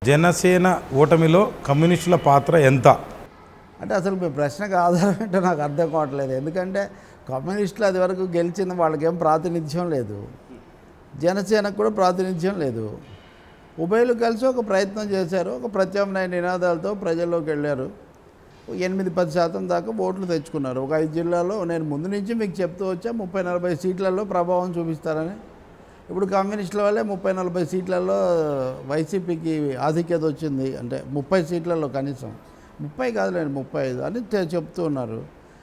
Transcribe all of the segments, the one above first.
జనసేన ఓటమిలో కమ్యూనిస్టుల పాత్ర ఎంత అంటే అసలు మీ ప్రశ్నకు ఆధారం ఏంటో నాకు అర్థం కావట్లేదు ఎందుకంటే కమ్యూనిస్టులు అది వరకు గెలిచింది వాళ్ళకేం ప్రాతినిధ్యం లేదు జనసేనకు కూడా ప్రాతినిధ్యం లేదు ఉభయలు కలిసి ఒక ప్రయత్నం చేశారు ఒక ప్రత్యామ్నాయ నినాదాలతో ప్రజల్లోకి వెళ్ళారు ఒక ఎనిమిది పది శాతం దాకా ఓట్లు తెచ్చుకున్నారు ఒక ఐదు జిల్లాల్లో నేను ముందు నుంచి మీకు చెప్తూ వచ్చా ముప్పై నలభై సీట్లలో ప్రభావం చూపిస్తారని ఇప్పుడు కమ్యూనిస్టుల వల్లే ముప్పై నలభై సీట్లలో వైసీపీకి ఆధిక్యత వచ్చింది అంటే ముప్పై సీట్లలో కనీసం ముప్పై కాదులేండి ముప్పై ఐదు అని తె- చెప్తూ ఉన్నారు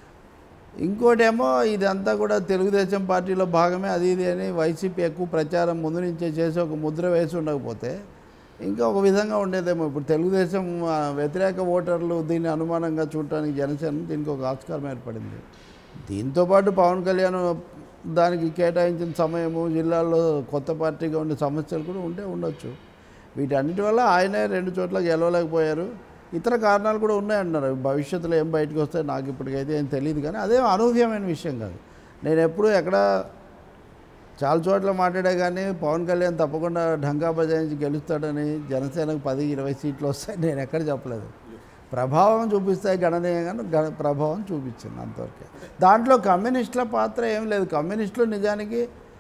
ఇంకోటేమో ఇదంతా కూడా తెలుగుదేశం పార్టీలో భాగమే అది ఇది అని వైసీపీ ఎక్కువ ప్రచారం ముందు నుంచే చేసి ఒక ముద్ర వేసి ఉండకపోతే ఇంకా ఒక విధంగా ఉండేదేమో ఇప్పుడు తెలుగుదేశం ఆ, వ్యతిరేక ఓటర్లు దీన్ని అనుమానంగా చూడటానికి జనసేన దీనికి ఒక ఆస్కారం ఏర్పడింది దీంతోపాటు పవన్ కళ్యాణ్ దానికి కేటాయించిన సమయము జిల్లాల్లో కొత్త పార్టీగా ఉండే సమస్యలు కూడా ఉంటే ఉండొచ్చు వీటన్నిటి వల్ల ఆయనే రెండు చోట్ల గెలవలేకపోయారు ఇతర కారణాలు కూడా ఉన్నాయంటున్నారు భవిష్యత్తులో ఏం బయటకు వస్తాయో నాకు ఇప్పటికైతే ఏం తెలియదు కానీ అదేం అనూహ్యమైన విషయం కాదు నేను ఎప్పుడు ఎక్కడ చాలా చోట్ల మాట్లాడే కానీ పవన్ కళ్యాణ్ తప్పకుండా ఢంకా బజాయించి గెలుస్తాడని జనసేనకు పది ఇరవై సీట్లు వస్తాయి నేను ఎక్కడ చెప్పలేదు ప్రభావం చూపిస్తాయి గణనీయంగా గణ ప్రభావం చూపించింది అంతవరకే దాంట్లో కమ్యూనిస్టుల పాత్ర ఏం లేదు కమ్యూనిస్టులు నిజానికి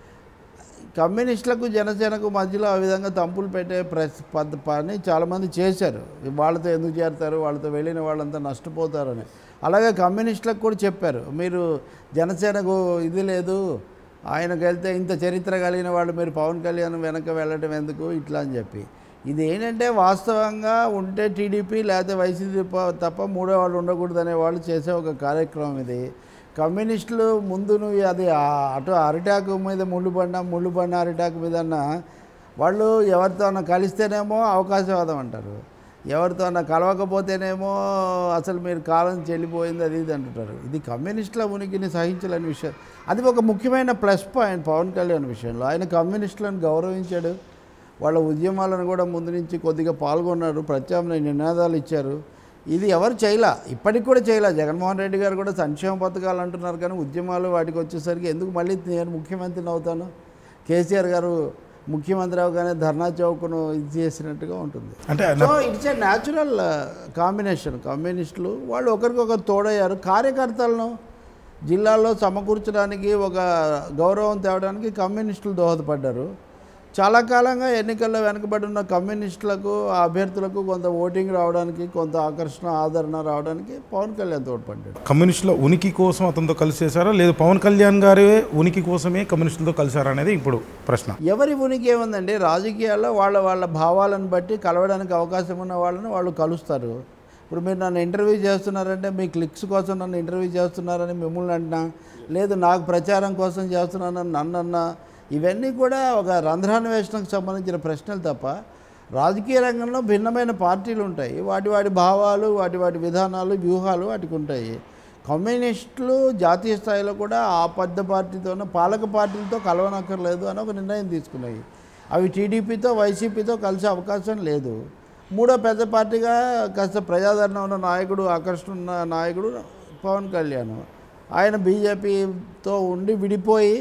కమ్యూనిస్టులకు జనసేనకు మధ్యలో ఆ విధంగా తంపులు పెట్టే ప్రెస్ పద్ పని చాలామంది చేశారు వాళ్ళతో ఎందుకు చేరుతారు వాళ్ళతో వెళ్ళిన వాళ్ళంతా నష్టపోతారని అలాగే కమ్యూనిస్టులకు కూడా చెప్పారు మీరు జనసేనకు ఇది లేదు ఆయనకు వెళ్తే ఇంత చరిత్ర కలిగిన వాళ్ళు మీరు పవన్ కళ్యాణ్ వెనక వెళ్ళటం ఎందుకు ఇట్లా అని చెప్పి ఇది ఏంటంటే వాస్తవంగా ఉంటే టీడీపీ లేకపోతే వైసీపీ ప- తప్ప మూడో వాళ్ళు ఉండకూడదు అనే వాళ్ళు చేసే ఒక కార్యక్రమం ఇది కమ్యూనిస్టులు ముందు నువ్వు అది ఆ- అటు అరిటాకు మీద ముళ్ళు బండ ముళ్ళు బండ అరిటాకు మీద అన్న వాళ్ళు ఎవరితో అన్న కలిస్తేనేమో అవకాశవాదం అంటారు ఎవరితో అన్న కలవకపోతేనేమో అసలు మీరు కాలం చెల్లిపోయింది అది ఇది అంటుంటారు ఇది కమ్యూనిస్టుల ఉనికిని సహించలేని విషయం అది ఒక ముఖ్యమైన ప్లస్ పాయింట్ పవన్ కళ్యాణ్ విషయంలో ఆయన కమ్యూనిస్టులను గౌరవించాడు వాళ్ళ ఉద్యమాలను కూడా ముందు నుంచి కొద్దిగా పాల్గొన్నారు ప్రత్యామ్నాయ నినాదాలు ఇచ్చారు ఇది ఎవరు చేయలా ఇప్పటికి కూడా చేయలా జగన్మోహన్ రెడ్డి గారు కూడా సంక్షేమ పథకాలు అంటున్నారు కానీ ఉద్యమాలు వాటికి వచ్చేసరికి ఎందుకు మళ్ళీ నేను ముఖ్యమంత్రిని అవుతాను కేసీఆర్ గారు ముఖ్యమంత్రి అవగానే ధర్నా చౌక్ను ఇది చేసినట్టుగా ఉంటుంది అంటే so it's a natural combination కమ్యూనిస్టులు వాళ్ళు ఒకరికొకరు తోడయ్యారు కార్యకర్తలను జిల్లాల్లో సమకూర్చడానికి ఒక గౌరవం తేవడానికి కమ్యూనిస్టులు దోహదపడ్డారు చాలా కాలంగా ఎన్నికల్లో వెనుకబడి ఉన్న కమ్యూనిస్టులకు ఆ అభ్యర్థులకు కొంత ఓటింగ్ రావడానికి కొంత ఆకర్షణ ఆదరణ రావడానికి పవన్ కళ్యాణ్ తోడ్పడ్డాడు కమ్యూనిస్టుల ఉనికి కోసం అతనితో కలిసి చేశారా లేదు పవన్ కళ్యాణ్ గారి ఉనికి కోసమే కమ్యూనిస్టులతో కలిశారా అనేది ఇప్పుడు ప్రశ్న ఎవరి ఉనికి ఏముందండి రాజకీయాల్లో వాళ్ళ వాళ్ళ భావాలను బట్టి కలవడానికి అవకాశం ఉన్న వాళ్ళని వాళ్ళు కలుస్తారు ఇప్పుడు మీరు నన్ను ఇంటర్వ్యూ చేస్తున్నారంటే మీ క్లిక్స్ కోసం నన్ను ఇంటర్వ్యూ చేస్తున్నారని మిమ్మల్ని అంటున్నా లేదు నాకు ప్రచారం కోసం చేస్తున్నానని నన్ను అన్నా ఇవన్నీ కూడా ఒక రంధ్రాన్వేషణకు సంబంధించిన ప్రశ్నలు తప్ప రాజకీయ రంగంలో భిన్నమైన పార్టీలు ఉంటాయి వాటి వాటి భావాలు వాటి వాటి విధానాలు వ్యూహాలు వాటికి ఉంటాయి కమ్యూనిస్టులు జాతీయ స్థాయిలో కూడా ఆ పెద్ద పార్టీతోనూ పాలక పార్టీలతో కలవనక్కర్లేదు అని ఒక నిర్ణయం తీసుకున్నాయి అవి టీడీపీతో వైసీపీతో కలిసే అవకాశం లేదు మూడో పెద్ద పార్టీగా కాస్త ప్రజాదరణ ఉన్న నాయకుడు ఆకర్షణ ఉన్న నాయకుడు పవన్ కళ్యాణ్ ఆయన బీజేపీతో ఉండి విడిపోయి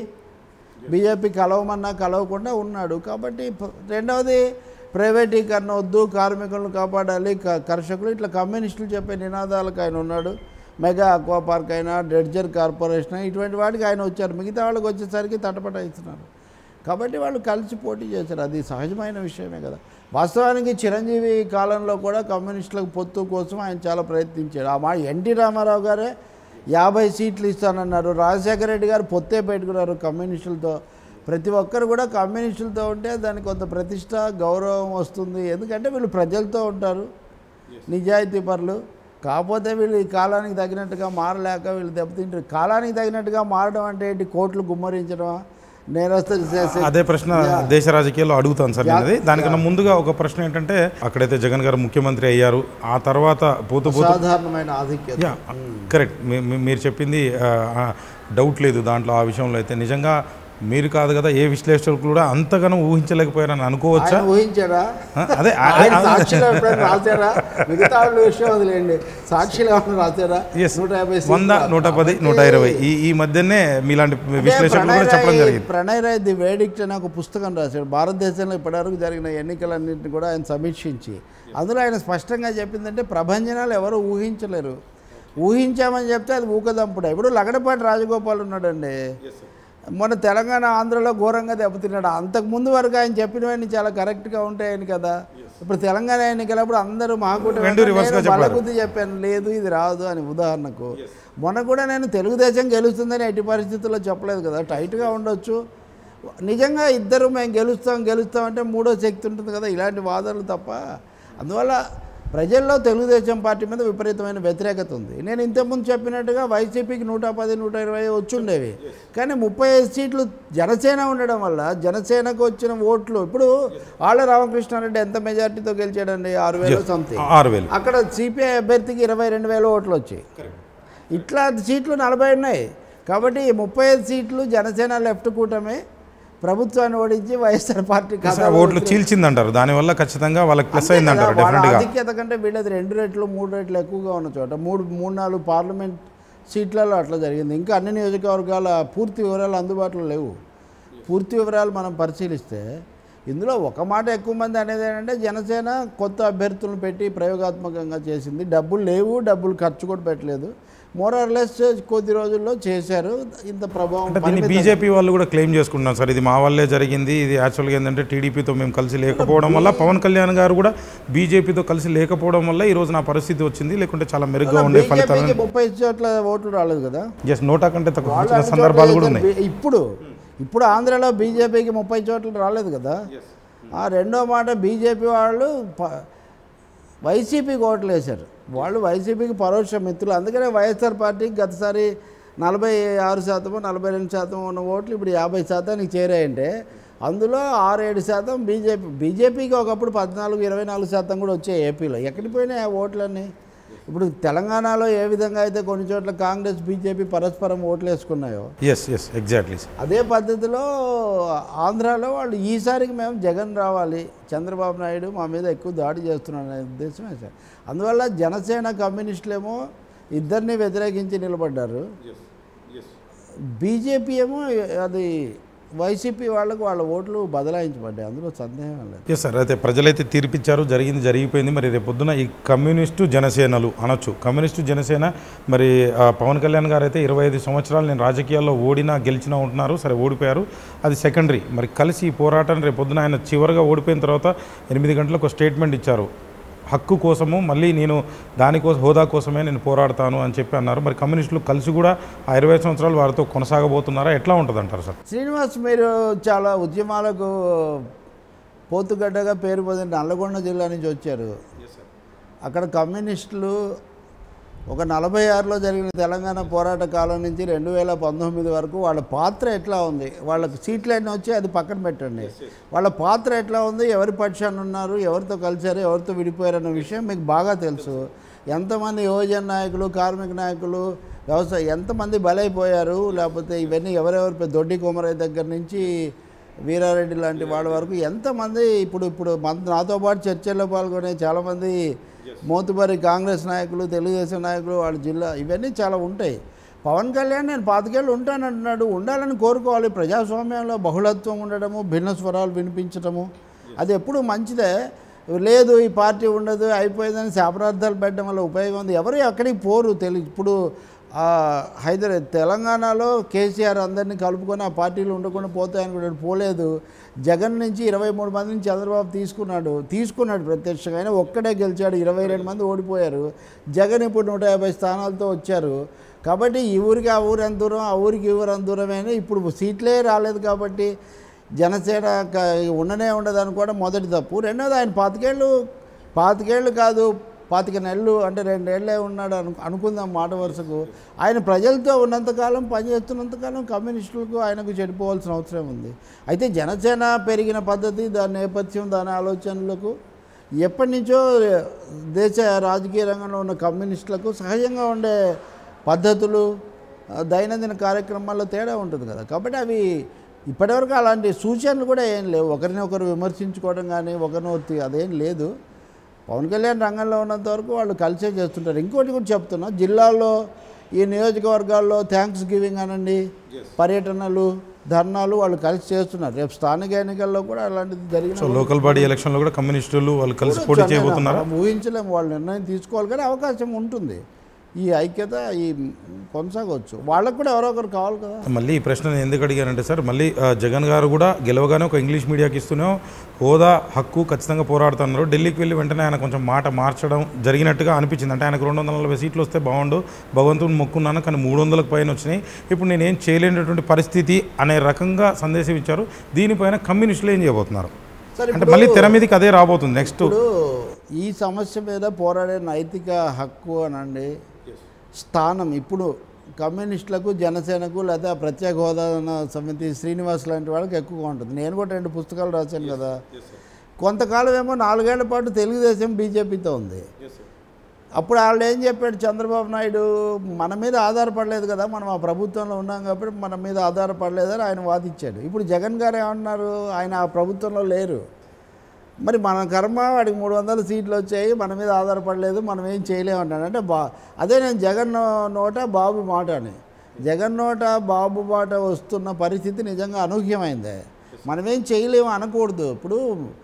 బీజేపీ కలవమన్నా కలవకుండా ఉన్నాడు కాబట్టి ప- రెండవది ప్రైవేటీకరణ వద్దు కార్మికులను కాపాడాలి క- కర్షకులు ఇట్లా కమ్యూనిస్టులు చెప్పే నినాదాలకు ఆయన ఉన్నాడు మెగా అక్వా పార్క్ అయినా డెడ్జర్ కార్పొరేషన్ అయినా ఇటువంటి వాటికి ఆయన వచ్చారు మిగతా వాళ్ళకి వచ్చేసరికి తటపటాయిస్తున్నారు కాబట్టి వాళ్ళు కలిసి పోటీ చేశారు అది సహజమైన విషయమే కదా వాస్తవానికి చిరంజీవి కాలంలో కూడా కమ్యూనిస్టులకు పొత్తు కోసం ఆయన చాలా ప్రయత్నించాడు ఆ మా ఎన్టీ రామారావు గారే యాభై సీట్లు ఇస్తానన్నారు రాజశేఖర రెడ్డి గారు పొత్తే పెట్టుకున్నారు కమ్యూనిస్టులతో ప్రతి ఒక్కరు కూడా కమ్యూనిస్టులతో ఉంటే దానికి కొంత ప్రతిష్ట గౌరవం వస్తుంది ఎందుకంటే వీళ్ళు ప్రజలతో ఉంటారు నిజాయితీ పరులు కాకపోతే వీళ్ళు ఈ కాలానికి తగినట్టుగా మారలేక వీళ్ళు దెబ్బతింటారు కాలానికి తగినట్టుగా మారడం అంటే ఏంటి కోట్లు గుమ్మరించడమా నేరస్తులు చేసే అదే ప్రశ్న దేశ రాజకీయాల్లో అడుగుతాను సార్ నేను అది దానికన్నా ముందుగా ఒక ప్రశ్న ఏంటంటే అక్కడైతే జగన్ గారు ముఖ్యమంత్రి అయ్యారు ఆ తర్వాత పోతూ పోతూ సాధారణమైన ఆధిక్యత యా కరెక్ట్ మీ- మీ- మీరు చెప్పింది ఆ, ఆ, డౌట్ లేదు దాంట్లో ఆ విషయంలో అయితే నిజంగా మీరు కాదు కదా ఏ విశ్లేషకులు కూడా అంతగానో ఊహించలేకపోయారని అనుకోవచ్చా ఆయన ఊహించాడా ఆ, అదే ఆ- ఆయన ఆ- సాక్షిలో ఎప్పుడైనా రాశారా మిగతా వాళ్ళ విషయం వదిలేండి సాక్షిలో ఏమైనా రాశారా Yes. నూట యాభై వంద సీట్లు. నూట పది నూట ఇరవై ఈ ఈ మధ్యనే మీలాంటి అంటే విశ్లేషకులు కూడా ప్రణయ్ చెప్పడం రాయ్- జరిగింది ప్రణయ్ రాయ్ ది వేడిక్ట్ అనే ఒక పుస్తకం రాశాడు భారతదేశంలో ఇప్పటివరకు జరిగిన ఎన్నికలన్నింటినీ కూడా ఆయన సమీక్షించి అందులో ఆయన స్పష్టంగా చెప్పిందంటే ప్రభంజనాలు ఎవరు ఊహించలేరు ఊహించామని చెప్తే అది ఊకదంపుడే ఇప్పుడు లగడపాటి రాజగోపాల్ ఉన్నాడండి మొన్న తెలంగాణ ఆంధ్రలో ఘోరంగా దెబ్బతిన్నాడు అంతకుముందు వరకు ఆయన చెప్పినవన్నీ చాలా కరెక్ట్గా ఉంటాయని కదా ఇప్పుడు తెలంగాణ ఎన్నికలప్పుడు అందరూ మాకు రెండు reverse గా చెప్పారు. బుద్ధి చెప్పాను లేదు ఇది రాదు అని ఉదాహరణకు మొన్న కూడా నేను తెలుగుదేశం గెలుస్తుందని ఎట్టి పరిస్థితుల్లో చెప్పలేదు కదా టైట్గా ఉండొచ్చు నిజంగా ఇద్దరు మేము గెలుస్తాం గెలుస్తాం అంటే మూడో శక్తి ఉంటుంది కదా ఇలాంటి వాదనలు తప్ప అందువల్ల ప్రజల్లో తెలుగుదేశం పార్టీ మీద విపరీతమైన వ్యతిరేకత ఉంది నేను ఇంతకుముందు చెప్పినట్టుగా వైసీపీకి నూట పది నూట ఇరవై వచ్చి ఉండేవి కానీ ముప్పై ఐదు సీట్లు జనసేన ఉండడం వల్ల జనసేనకు వచ్చిన ఓట్లు ఇప్పుడు ఆళ్ళ రామకృష్ణారెడ్డి ఎంత మెజార్టీతో గెలిచాడండి ఆరు వేలు సంథింగ్ ఆరు వేలు అక్కడ సిపిఐ అభ్యర్థికి ఇరవై రెండు వేల ఓట్లు వచ్చాయి ఇట్లా సీట్లు నలభై ఉన్నాయి కాబట్టి ఈ ముప్పై ఐదు సీట్లు జనసేన లెఫ్ట్ కూటమి ప్రభుత్వాన్ని ఓడించి వైఎస్ఆర్ పార్టీ ఆ ఖాతాలో ఓట్లు చీల్చిందంటారు దానివల్ల ఖచ్చితంగా వాళ్ళకి ప్లస్ అంతే అయిందంటారు కదా, వాళ్ళ డెఫినెట్గా ఆధిక్యత కంటే వీళ్ళది రెండు రెట్లు మూడు రెట్లు ఎక్కువగా ఉన్న చోట మూడు మూడు నాలుగు పార్లమెంట్ సీట్లలో అట్లా జరిగింది ఇంకా అన్ని నియోజకవర్గాల పూర్తి వివరాలు అందుబాటులో లేవు పూర్తి వివరాలు మనం పరిశీలిస్తే ఇందులో ఒక మాట ఎక్కువ మంది అనేది ఏంటంటే జనసేన కొత్త అభ్యర్థులను పెట్టి ప్రయోగాత్మకంగా చేసింది డబ్బులు లేవు డబ్బులు ఖర్చు కూడా పెట్టలేదు మోరార్లెస్ కొద్ది రోజుల్లో చేశారు ఇంత ప్రభావం అంటే దీన్ని పరిమితం- బీజేపీ వాళ్ళు కూడా క్లెయిమ్ చేసుకుంటున్నారు సార్ ఇది మా వల్లే జరిగింది ఇది యాక్చువల్గా ఏంటంటే టీడీపీతో మేము కలిసి లేకపోవడం వల్ల పవన్ కళ్యాణ్ గారు కూడా బీజేపీతో కలిసి లేకపోవడం వల్ల ఈ రోజు నా పరిస్థితి వచ్చింది లేకుంటే చాలా మెరుగ్గా ఉండే ఫలితాలు బీజేపీకి ముప్పై చోట్ల ఓట్లు రాలేదు కదా జస్ట్ నోటా కంటే తక్కువ వాళ్ళు వచ్చిన అన్ని సందర్భాలు కూడా చోట్ల ఉన్నాయి చేశారు. ఇప్పుడు ఇప్పుడు ఆంధ్రాలో బీజేపీకి ముప్పై చోట్ల రాలేదు కదా ఆ రెండో మాట బీజేపీ వాళ్ళు ప- వైసీపీకి ఓట్లు వేశారు వాళ్ళు వైసీపీకి పరోక్ష మిత్రులు అందుకనే వైఎస్ఆర్ పార్టీకి గతసారి నలభై ఆరు శాతము నలభై రెండు శాతం ఉన్న ఓట్లు ఇప్పుడు యాభై శాతానికి చేరాయంటే అందులో ఆరు ఏడు శాతం బీజేపీ బీజేపీకి ఒకప్పుడు పద్నాలుగు ఇరవై నాలుగు శాతం కూడా వచ్చాయి ఏపీలో ఎక్కడికి పోయినాయి ఆ ఓట్లన్నీ ఇప్పుడు తెలంగాణలో ఏ విధంగా అయితే కొన్ని చోట్ల కాంగ్రెస్ బీజేపీ పరస్పరం ఓట్లు వేసుకున్నాయో ఎస్ ఎస్ ఎగ్జాక్ట్లీ అదే పద్ధతిలో ఆంధ్రాలో వాళ్ళు ఈసారికి మేము జగన్ రావాలి చంద్రబాబు నాయుడు మా మీద ఎక్కువ దాడి చేస్తున్నాడు అనే ఉద్దేశమే సార్ అందువల్ల జనసేన కమ్యూనిస్టులేమో ఇద్దరిని వ్యతిరేకించి నిలబడ్డారు బీజేపీ ఏమో అది వైసీపీ వాళ్ళకు వాళ్ళ ఓట్లు బదలాయించబడ్డాయి అందులో సందేహం లేదు ఎస్ సార్ అయితే ప్రజలైతే తీర్పిచ్చారు జరిగింది జరిగిపోయింది మరి రేపు పొద్దున ఈ కమ్యూనిస్టు జనసేనలు అనొచ్చు కమ్యూనిస్టు జనసేన మరి ఆ, పవన్ కళ్యాణ్ గారు అయితే ఇరవై ఐదు సంవత్సరాలు నేను రాజకీయాల్లో ఓడినా గెలిచినా ఉంటున్నారు సరే ఓడిపోయారు అది సెకండరీ మరి కలిసి ఈ పోరాటాన్ని రేపు పొద్దున ఆయన చివరిగా ఓడిపోయిన తర్వాత ఎనిమిది గంటలకు ఒక స్టేట్మెంట్ ఇచ్చారు హక్కు కోసము మళ్ళీ నేను దానికోసం హోదా కోసమే నేను పోరాడతాను అని చెప్పి అన్నారు మరి కమ్యూనిస్టులు కలిసి కూడా ఆ ఇరవై సంవత్సరాలు వారితో కొనసాగబోతున్నారా ఎట్లా ఉంటుంది అంటారు సార్ శ్రీనివాస్ మీరు చాలా ఉద్యమాలకు పోతుగడ్డగా పేరు పొందిన నల్లగొండ జిల్లా నుంచి వచ్చారు అక్కడ కమ్యూనిస్టులు ఒక నలభై ఆరులో జరిగిన తెలంగాణ పోరాట కాలం నుంచి రెండు వేల పంతొమ్మిది వరకు వాళ్ళ పాత్ర ఎట్లా ఉంది వాళ్ళకి సీట్లు అన్నీ వచ్చి అది పక్కన పెట్టండి వాళ్ళ పాత్ర ఎట్లా ఉంది ఎవరి పక్షాన్ని ఉన్నారు ఎవరితో కలిశారు ఎవరితో విడిపోయారు అన్న విషయం మీకు బాగా తెలుసు ఎంతమంది యువజన నాయకులు కార్మిక నాయకులు వ్యవసాయ ఎంతమంది బలైపోయారు లేకపోతే ఇవన్నీ ఎవరెవరు పెద్ద దొడ్డి కొమరయ్య దగ్గర నుంచి వీరారెడ్డి లాంటి వాళ్ళ వరకు ఎంతమంది ఇప్పుడు ఇప్పుడు మన నాతో పాటు చర్చల్లో పాల్గొనే చాలామంది మోతుబరి కాంగ్రెస్ నాయకులు తెలుగుదేశం నాయకులు వాళ్ళ జిల్లా ఇవన్నీ చాలా ఉంటాయి పవన్ కళ్యాణ్ నేను పాతికేళ్ళు ఉంటానంటున్నాడు ఉండాలని కోరుకోవాలి ప్రజాస్వామ్యంలో బహుళత్వం ఉండడము భిన్న స్వరాలు వినిపించడము అది ఎప్పుడు మంచిదే లేదు ఈ పార్టీ ఉండదు అయిపోయిందని శాపరార్థాలు పెట్టడం వల్ల ఉపయోగం ఉంది ఎవరు ఎక్కడికి పోరు తెలి ఇప్పుడు ఆ, హైదరాబాద్ తెలంగాణలో కేసీఆర్ అందరినీ కలుపుకొని ఆ పార్టీలు ఉండకుండా పోతాయనుకున్నాడు పోలేదు జగన్ నుంచి ఇరవై మూడు మందిని చంద్రబాబు తీసుకున్నాడు తీసుకున్నాడు ప్రత్యక్షంగా ఆయన ఒక్కడే గెలిచాడు ఇరవై రెండు మంది ఓడిపోయారు జగన్ ఇప్పుడు నూట యాభై స్థానాలతో వచ్చారు కాబట్టి ఈ ఊరికి ఆ ఊరు ఎంత దూరం ఆ ఊరికి ఈ ఊరు అంత దూరమేనా ఇప్పుడు సీట్లే రాలేదు కాబట్టి జనసేన క- ఉండనే ఉండదు అనుకోవడం మొదటి తప్పు రెండోది ఆయన పాతికేళ్ళు పాతికేళ్ళు కాదు పాతిక నెలలు అంటే రెండేళ్లే ఉన్నాడు అను అనుకుందాం మాట వరుసకు ఆయన ప్రజలతో ఉన్నంతకాలం పనిచేస్తున్నంతకాలం కమ్యూనిస్టులకు ఆయనకు చెడిపోవాల్సిన అవసరం ఉంది అయితే జనసేన పెరిగిన పద్ధతి దాని నేపథ్యం దాని ఆలోచనలకు ఎప్పటి నుంచో దేశ రాజకీయ రంగంలో ఉన్న కమ్యూనిస్టులకు సహజంగా ఉండే పద్ధతులు ఆ, దైనందిన కార్యక్రమాల్లో తేడా ఉంటుంది కదా కాబట్టి అవి ఇప్పటివరకు అలాంటి సూచనలు కూడా ఏం లేవు ఒకరిని ఒకరు విమర్శించుకోవడం కానీ ఒకరిని ఒకరు అదేం లేదు పవన్ కళ్యాణ్ రంగంలో ఉన్నంత వరకు వాళ్ళు కలిసే చేస్తుంటారు ఇంకోటి కూడా చెప్తున్నా జిల్లాల్లో ఈ నియోజకవర్గాల్లో థ్యాంక్స్ గివింగ్ అనండి పర్యటనలు ధర్నాలు వాళ్ళు కలిసి చేస్తున్నారు రేపు స్థానిక ఎన్నికల్లో కూడా అలాంటిది సో జరిగిన లోకల్ బాడీ ఎలక్షన్లో కూడా కమ్యూనిస్టులు వాళ్ళు కలిసి పోటీ చేయబోతున్నారు మనం ఊహించలేము వాళ్ళు నిర్ణయం తీసుకోవాలి కానీ అవకాశం ఉంటుంది ఈ ఐక్యత ఈ కొనసాగవచ్చు వాళ్ళకు కూడా ఎవరో ఒకరు కావాలి కదా మళ్ళీ ఈ ప్రశ్న నేను ఎందుకు అడిగానంటే సార్ మళ్ళీ ఆ, జగన్ గారు కూడా గెలవగానే ఒక ఇంగ్లీష్ మీడియాకి ఇస్తూనే హోదా హక్కు ఖచ్చితంగా పోరాడుతున్నారు ఢిల్లీకి వెళ్ళి వెంటనే ఆయన కొంచెం మాట మార్చడం జరిగినట్టుగా అనిపించింది అంటే ఆయనకు రెండు వందల నలభై సీట్లు వస్తే బాగుండు భగవంతుని మొక్కున్నాను కానీ మూడు వందలకు పైన వచ్చినాయి ఇప్పుడు నేను ఏం చేయలేనటువంటి పరిస్థితి అనే రకంగా సందేశం ఇచ్చారు దీనిపైన కమ్యూనిస్టులు ఏం చేయబోతున్నారు సరే అంటే మళ్ళీ తెర మీదకి అదే రాబోతుంది నెక్స్ట్ ఇప్పుడు ఈ సమస్య మీద పోరాడే నైతిక హక్కు అనండి స్థానం ఇప్పుడు కమ్యూనిస్టులకు జనసేనకు లేదా ప్రత్యేక హోదా సమితి శ్రీనివాస్ లాంటి వాళ్ళకి ఎక్కువగా ఉంటుంది నేను కూడా రెండు పుస్తకాలు రాశాను కదా కొంతకాలం ఏమో నాలుగేళ్ల పాటు తెలుగుదేశం బీజేపీతో ఉంది అప్పుడు వాళ్ళు ఏం చెప్పాడు చంద్రబాబు నాయుడు మన మీద ఆధారపడలేదు కదా మనం ఆ ప్రభుత్వంలో ఉన్నాం కాబట్టి మన మీద ఆధారపడలేదని ఆయన వాదించాడు ఇప్పుడు జగన్ గారు ఏమన్నారు ఆయన ఆ ప్రభుత్వంలో లేరు మరి మన కర్మ వాడికి మూడు వందల సీట్లు వచ్చాయి మన మీద ఆధారపడలేదు మనం ఏం చేయలేమన్నాడు అంటే బా అదే నేను జగన్ నోట బాబు మాట అని జగన్ నోట బాబు మాట వస్తున్న పరిస్థితి నిజంగా అనూహ్యమైంది మనమేం చేయలేము అనకూడదు ఇప్పుడు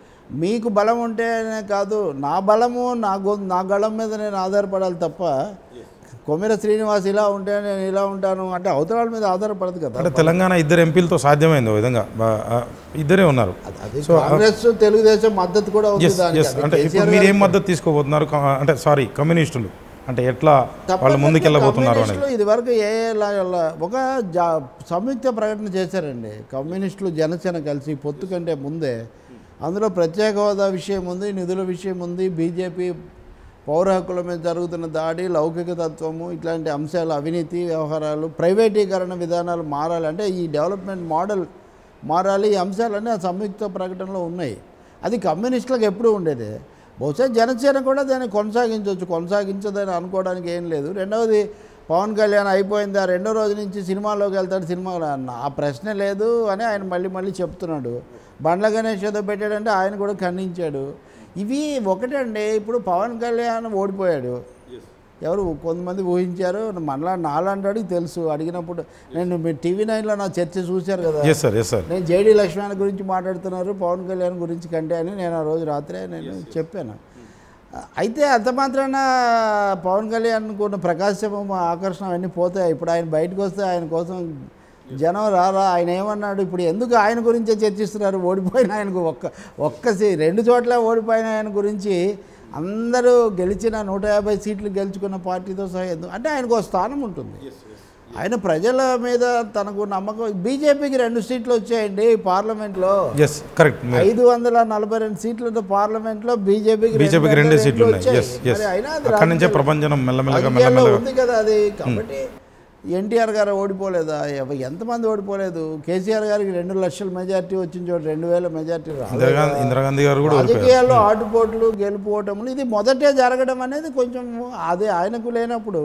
మీకు బలం ఉంటేనే కాదు నా బలము నా గొ నా గళం మీద నేను ఆధారపడాలి తప్ప కొమ్మిర శ్రీనివాస్ ఇలా ఉంటే నేను ఇలా ఉంటాను అంటే అవతల వాళ్ళ మీద ఆధారపడదు కదా అంటే తెలంగాణ ఇద్దరు ఎంపీలతో సాధ్యమైంది ఓ విధంగా బా- ఆ, ఇద్దరే ఉన్నారు అది కాంగ్రెస్ తెలుగుదేశం మద్దతు కూడా ఉంది ఎస్ దానికి ఎస్ అది అంటే ఇప్పుడు కేసీఆర్ మీరు ఏం గారు- మద్దతు తీసుకోబోతున్నారు క- అంటే సారీ కమ్యూనిస్టులు అంటే ఎట్లా వాళ్ళు తప్పకుండా ముందుకెళ్ళబోతున్నారు అనేది కమ్యూనిస్టులు ఇదివరకు ఏ లా- లా- ఒక జా సంయుక్త ప్రకటన చేశారండి కమ్యూనిస్టులు జనసేన కలిసి పొత్తు కంటే ముందే అందులో ప్రత్యేక హోదా విషయం ఉంది నిధుల విషయం ఉంది బీజేపీ పౌర హక్కుల మీద జరుగుతున్న దాడి లౌకిక తత్వము ఇట్లాంటి అంశాలు అవినీతి వ్యవహారాలు ప్రైవేటీకరణ విధానాలు మారాలి అంటే ఈ డెవలప్మెంట్ మోడల్ మారాలి ఈ అంశాలన్నీ ఆ సంయుక్త ప్రకటనలో ఉన్నాయి అది కమ్యూనిస్టులకు ఎప్పుడూ ఉండేది బహుశా జనసేన కూడా దాన్ని కొనసాగించవచ్చు కొనసాగించదని అనుకోవడానికి ఏం లేదు రెండవది పవన్ కళ్యాణ్ అయిపోయింది ఆ రెండో రోజు నుంచి సినిమాలోకి వెళ్తాడు సినిమా ఆ ప్రశ్న లేదు అని ఆయన మళ్ళీ మళ్ళీ చెప్తున్నాడు బండ్ల గణేష్ ఏదో పెట్టాడంటే ఆయన కూడా ఖండించాడు ఇవి ఒకటండి ఇప్పుడు పవన్ కళ్యాణ్ ఓడిపోయాడు ఎవరు కొంతమంది ఊహించారు మనలా నాలంటాడికి తెలుసు అడిగినప్పుడు నేను మీ టీవీ నైన్లో నా చర్చ చూశారు కదా ఎస్ సార్ ఎస్ సార్ నేను జేడీ లక్ష్మణ్ గురించి మాట్లాడుతున్నారు పవన్ కళ్యాణ్ గురించి కంటే అని నేను ఆ రోజు రాత్రే నేను చెప్పాను అయితే అంత మాత్రాన పవన్ కళ్యాణ్కు ఉన్న ప్రకాశం ఆకర్షణ అవన్నీ పోతాయి ఇప్పుడు ఆయన బయటకు వస్తే ఆయన కోసం జనం రారా ఆయన ఏమన్నాడు ఇప్పుడు ఎందుకు ఆయన గురించే చర్చిస్తున్నారు ఓడిపోయిన ఆయనకు ఒక్క ఒక్క సీ రెండు చోట్ల ఓడిపోయిన ఆయన గురించి అందరూ గెలిచిన నూట యాభై సీట్లు గెలుచుకున్న పార్టీతో సహా ఎందుకు అంటే ఆయనకు ఒక స్థానం ఉంటుంది ఆయన ప్రజల మీద తనకు నమ్మకం బీజేపీకి రెండు సీట్లు వచ్చాయండి పార్లమెంట్లో ఎస్ కరెక్ట్ ఐదు వందల నలభై రెండు సీట్లతో పార్లమెంట్లో బీజేపీకి బీజేపీకి రెండే సీట్లు ఉన్నాయి ఎస్ ఎస్ అక్కడి నుంచే ప్రపంచం మెల్లమెల్లగా మెల్లమెల్లగా ఉంది కదా అది కాబట్టి ఎన్టీఆర్ గారు ఓడిపోలేదా ఎవ- ఎంతమంది ఓడిపోలేదు కేసీఆర్ గారికి రెండు లక్షల మెజార్టీ వచ్చిన చోట రెండు వేల మెజార్టీ రాలేదు ఇందిరాగాంధీ ఇందిరాగాంధీ గారు కూడా ఓడిపోయారు రాజకీయాల్లో ఆటుపోట్లు గెలుపు ఓటములు ఇది మొదటే జరగడం అనేది కొంచెం అదే ఆయనకు లేనప్పుడు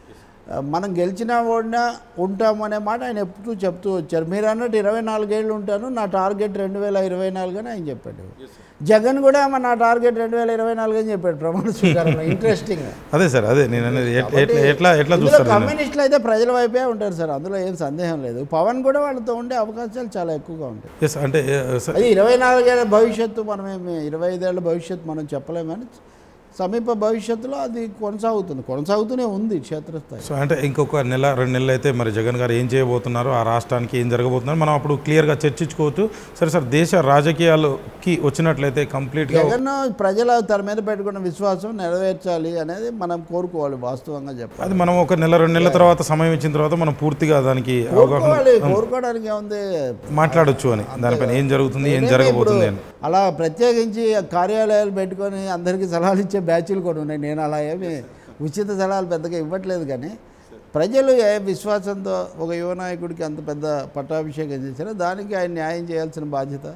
ఆ, మనం గెలిచినా ఓడినా ఉంటాము అనే మాట ఆయన ఎప్పుడూ చెప్తూ వచ్చారు మీరు అన్నట్టు ఇరవై నాలుగేళ్ళు ఉంటాను నా టార్గెట్ రెండు వేల ఇరవై నాలుగు అని ఆయన చెప్పాడు జగన్ కూడా "అమ్మ, నా టార్గెట్ రెండు వేల ఇరవై నాలుగు అని చెప్పాడు ప్రమాణ స్వీకారంలో ఇంట్రెస్టింగ్ అదే సార్ అదే నేను అనేది ఎట్- ఎట్లా ఎట్లా ఎట్లా ఇందులో చూస్తారు దీన్ని? కమ్యూనిస్టులు అయితే ప్రజల వైపే ఉంటారు సార్ అందులో ఏం సందేహం లేదు పవన్ కూడా వాళ్ళతో ఉండే అవకాశాలు చాలా ఎక్కువగా ఉంటాయి ఎస్ అంటే ఏ, సార్ అది ఇరవై నాలుగేళ్ల భవిష్యత్తు మనమేమి ఇరవై ఐదేళ్ల భవిష్యత్తు మనం చెప్పలేం కానీ సమీప భవిష్యత్తులో అది కొనసాగుతుంది కొనసాగుతూనే ఉంది క్షేత్రస్థాయి సో అంటే ఇంకొక నెల రెండు నెలలు అయితే మరి జగన్ గారు ఏం చేయబోతున్నారు ఆ రాష్ట్రానికి ఏం జరగబోతున్నారు మనం అప్పుడు క్లియర్గా చర్చించుకోవచ్చు సరే సార్ దేశ రాజకీయాలకి వచ్చినట్లయితే కంప్లీట్గా జగన్ ప్రజల తన మీద పెట్టుకున్న విశ్వాసం నెరవేర్చాలి అనేది మనం కోరుకోవాలి వాస్తవంగా చెప్పాలి అది మనం ఒక నెల రెండు నెలల తర్వాత సమయం ఇచ్చిన తర్వాత మనం పూర్తిగా దానికి అవగాహన కోరుకోవాలి కోరుకోవడానికి ఏముంది మాట్లాడొచ్చు అని దానిపైన ఏం జరుగుతుంది ఏం నేనేమి జరగబోతుంది అని ఇప్పుడు అలా ప్రత్యేకించి కార్యాలయాలు పెట్టుకొని అందరికీ సలహాలు ఇచ్చే బ్యాచ్లు కూడా ఉన్నాయి నేను అలా ఏమి ఉచిత సలహాలు పెద్దగా ఇవ్వట్లేదు కానీ ప్రజలు ఏ విశ్వాసంతో ఒక యువ నాయకుడికి అంత పెద్ద పట్టాభిషేకం చేశారో దానికి ఆయన న్యాయం చేయాల్సిన బాధ్యత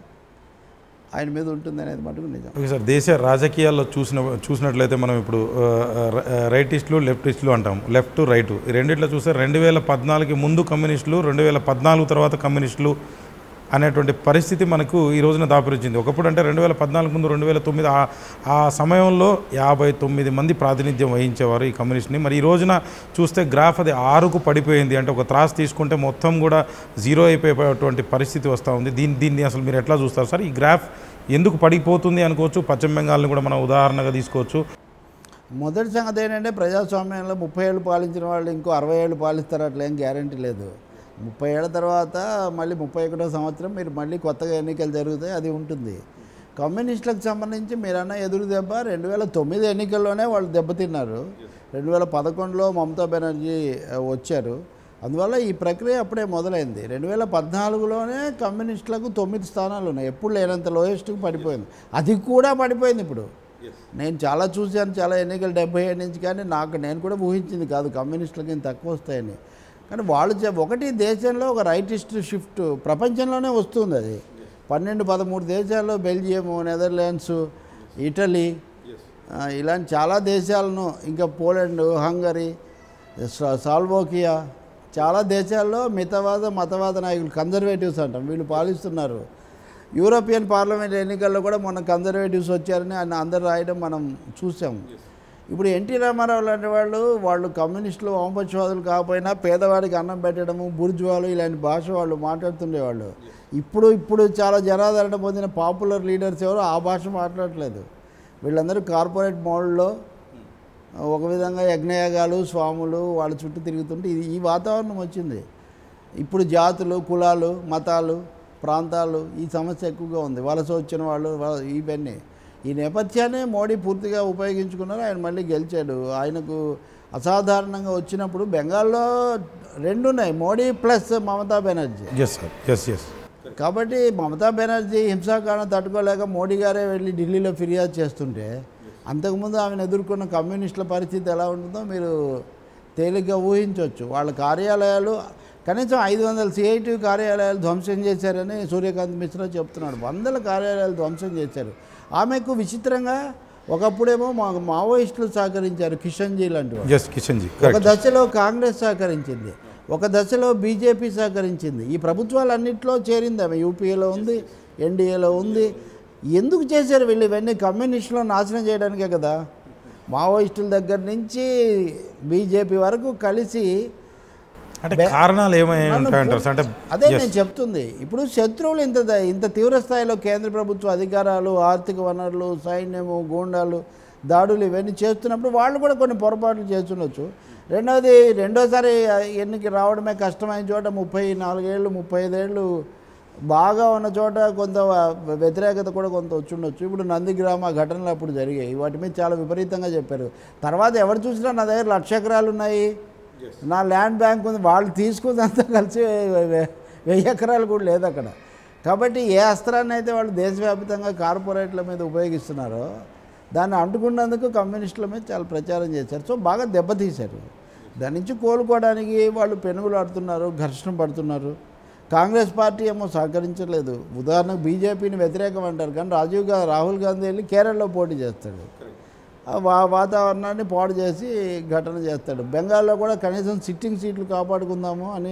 ఆయన మీద ఉంటుంది అనేది మటుకు నిజం ఓకే సార్ దేశ రాజకీయాల్లో చూసిన చూసినట్లయితే మనం ఇప్పుడు ఆ, ఆ, రైటిస్టులు లెఫ్టిస్టులు అంటాం లెఫ్ట్ రైట్ ఈ రెండిట్లో చూస్తే రెండు వేల పద్నాలుగు ముందు కమ్యూనిస్టులు రెండు వేల పద్నాలుగు తర్వాత కమ్యూనిస్టులు అనేటువంటి పరిస్థితి మనకు ఈ రోజున దాపురించింది ఒకప్పుడు అంటే రెండు వేల పద్నాలుగు ముందు రెండు వేల తొమ్మిది ఆ ఆ సమయంలో యాభై తొమ్మిది మంది ప్రాతినిధ్యం వహించేవారు ఈ కమ్యూనిస్ట్ని మరి ఈ రోజున చూస్తే గ్రాఫ్ అది ఆరుకు పడిపోయింది అంటే ఒక త్రాస్ తీసుకుంటే మొత్తం కూడా జీరో అయిపోయేటువంటి పరిస్థితి వస్తూ ఉంది దీన్ని దీన్ని అసలు మీరు ఎట్లా చూస్తారు సార్ ఈ గ్రాఫ్ ఎందుకు పడిపోతుంది అనుకోవచ్చు పశ్చిమ బెంగాల్ని కూడా మనం ఉదాహరణగా తీసుకోవచ్చు మొదటి సంగతి ఏంటంటే ప్రజాస్వామ్యంలో ముప్పై ఏళ్ళు పాలించిన వాళ్ళు ఇంకో అరవై ఏళ్ళు పాలిస్తారు అట్లా ఏం గ్యారంటీ లేదు ముప్పై ఏళ్ళ తర్వాత మళ్ళీ ముప్పై ఒకటో సంవత్సరం మీరు మళ్ళీ కొత్తగా ఎన్నికలు జరుగుతాయి అది ఉంటుంది కమ్యూనిస్టులకు సంబంధించి మీరన్న ఎదురు దెబ్బ రెండు వేల తొమ్మిది ఎన్నికల్లోనే వాళ్ళు దెబ్బతిన్నారు రెండు వేల పదకొండులో మమతా బెనర్జీ ఆ, వచ్చారు అందువల్ల ఈ ప్రక్రియ అప్పుడే మొదలైంది రెండు వేల పద్నాలుగులోనే కమ్యూనిస్టులకు తొమ్మిది స్థానాలు ఉన్నాయి ఎప్పుడు లేనంత లోయెస్ట్కి పడిపోయింది అది కూడా పడిపోయింది ఇప్పుడు నేను చాలా చూశాను చాలా ఎన్నికలు డెబ్బై ఏడు నుంచి కానీ నాకు నేను కూడా ఊహించింది కాదు కమ్యూనిస్టులకి ఇంత తక్కువ వస్తాయని కానీ వాళ్ళు చె- ఒకటి దేశంలో ఒక రైటిస్ట్ షిఫ్ట్ ప్రపంచంలోనే వస్తుంది అది పన్నెండు పదమూడు దేశాల్లో బెల్జియము నెదర్లాండ్స్ ఇటలీ ఆ, ఇలాంటి చాలా దేశాలను ఇంకా పోలాండ్ హంగరీ సా- సాల్వోకియా చాలా దేశాల్లో మితవాద మతవాద నాయకులు కన్జర్వేటివ్స్ అంటాం వీళ్ళు పాలిస్తున్నారు యూరోపియన్ పార్లమెంట్ ఎన్నికల్లో కూడా మొన్న కన్జర్వేటివ్స్ వచ్చారని ఆయన అందరు రాయడం మనం చూసాం ఇప్పుడు ఎన్టీ రామారావు లాంటి వాళ్ళు వాళ్ళు కమ్యూనిస్టులు వామపక్షవాదులు కాకపోయినా పేదవాడికి అన్నం పెట్టడము బుర్జువాలు ఇలాంటి భాష వాళ్ళు మాట్లాడుతుండేవాళ్ళు ఇప్పుడు ఇప్పుడు చాలా జనాదరణ పొందిన పాపులర్ లీడర్స్ ఎవరు ఆ భాష మాట్లాడట్లేదు వీళ్ళందరూ కార్పొరేట్ మోడల్లో ఒక విధంగా యజ్ఞయాగాలు స్వాములు వాళ్ళ చుట్టూ తిరుగుతుంటే ఇది ఈ వాతావరణం వచ్చింది ఇప్పుడు జాతులు కులాలు మతాలు ప్రాంతాలు ఈ సమస్య ఎక్కువగా ఉంది వలస వచ్చిన వాళ్ళు వల- ఇవన్నీ ఈ నేపథ్యాన్ని మోడీ పూర్తిగా ఉపయోగించుకున్నారు ఆయన మళ్ళీ గెలిచాడు ఆయనకు అసాధారణంగా వచ్చినప్పుడు బెంగాల్లో రెండు ఉన్నాయి Modi plus Mamata Banerjee yes sir yes yes కాబట్టి మమతా బెనర్జీ హింసాకాండ తట్టుకోలేక మోడీ గారే వెళ్ళి ఢిల్లీలో ఫిర్యాదు చేస్తుంటే అంతకుముందు ఆమెను ఎదుర్కొన్న కమ్యూనిస్టుల పరిస్థితి ఎలా ఉంటుందో మీరు తేలిగ్గా ఊహించవచ్చు వాళ్ళ కార్యాలయాలు కనీసం ఐదు వందల సిఐటి కార్యాలయాలు ధ్వంసం చేశారని సూర్యకాంత్ మిశ్రా చెప్తున్నాడు వందల కార్యాలయాలు ధ్వంసం చేశారు ఆమెకు విచిత్రంగా ఒకప్పుడేమో మా మావోయిస్టులు సహకరించారు కిషన్జీ లాంటి వాళ్ళు ఎస్ కిషన్ జీ ఒక కరెక్ట్ దశలో కాంగ్రెస్ సహకరించింది ఒక దశలో బీజేపీ సహకరించింది ఈ ప్రభుత్వాలన్నింటిలో చేరింది ఆమె యూపీఏలో ఉంది ఎన్డీఏలో ఉంది ఎందుకు చేశారు వీళ్ళు ఇవన్నీ కమ్యూనిస్టులో నాశనం చేయడానికే కదా మావోయిస్టుల దగ్గర నుంచి బీజేపీ వరకు కలిసి అంటే కారణాలు ఏమై ఉంటాయంటారు సార్? అంటే అదే నేను చెప్తుంది ఇప్పుడు శత్రువులు ఇంత ద- ఇంత తీవ్ర స్థాయిలో కేంద్ర ప్రభుత్వ అధికారాలు ఆర్థిక వనరులు సైన్యము గూండాలు దాడులు ఇవన్నీ చేస్తున్నప్పుడు వాళ్ళు కూడా కొన్ని పొరపాట్లు చేస్తుండొచ్చు రెండవది రెండోసారి ఎన్నిక రావడమే కష్టమైన చోట ముప్పై నాలుగేళ్ళు ముప్పై ఐదేళ్ళు బాగా ఉన్న చోట కొంత వ్యతిరేకత కూడా కొంత వచ్చుండొచ్చు ఇప్పుడు నందిగ్రామ ఘటనలు అప్పుడు జరిగాయి వాటి మీద చాలా విపరీతంగా చెప్పారు తర్వాత ఎవరు చూసినా నా దగ్గర లక్ష ఎకరాలు ఉన్నాయి నా ల్యాండ్ బ్యాంక్ ఉంది వాళ్ళు తీసుకుందంతా కలిసి వె- వె- వెయ్యి ఎకరాలు కూడా లేదు అక్కడ కాబట్టి ఏ అస్త్రాన్ని అయితే వాళ్ళు దేశవ్యాప్తంగా కార్పొరేట్ల మీద ఉపయోగిస్తున్నారో దాన్ని అంటుకున్నందుకు కమ్యూనిస్టుల మీద చాలా ప్రచారం చేశారు సో బాగా దెబ్బతీశారు దాని నుంచి కోలుకోవడానికి వాళ్ళు పెనుగులాడుతున్నారు ఘర్షణ పడుతున్నారు కాంగ్రెస్ పార్టీ ఏమో సహకరించలేదు ఉదాహరణకు బీజేపీని వ్యతిరేకం అంటారు కానీ రాజీవ్ గా రాహుల్ గాంధీ వెళ్ళి కేరళలో పోటీ చేస్తాడు ఆ వా వాతావరణాన్ని పాడు చేసి ఘటన చేస్తాడు బెంగాల్లో కూడా కనీసం సిట్టింగ్ సీట్లు కాపాడుకుందాము అని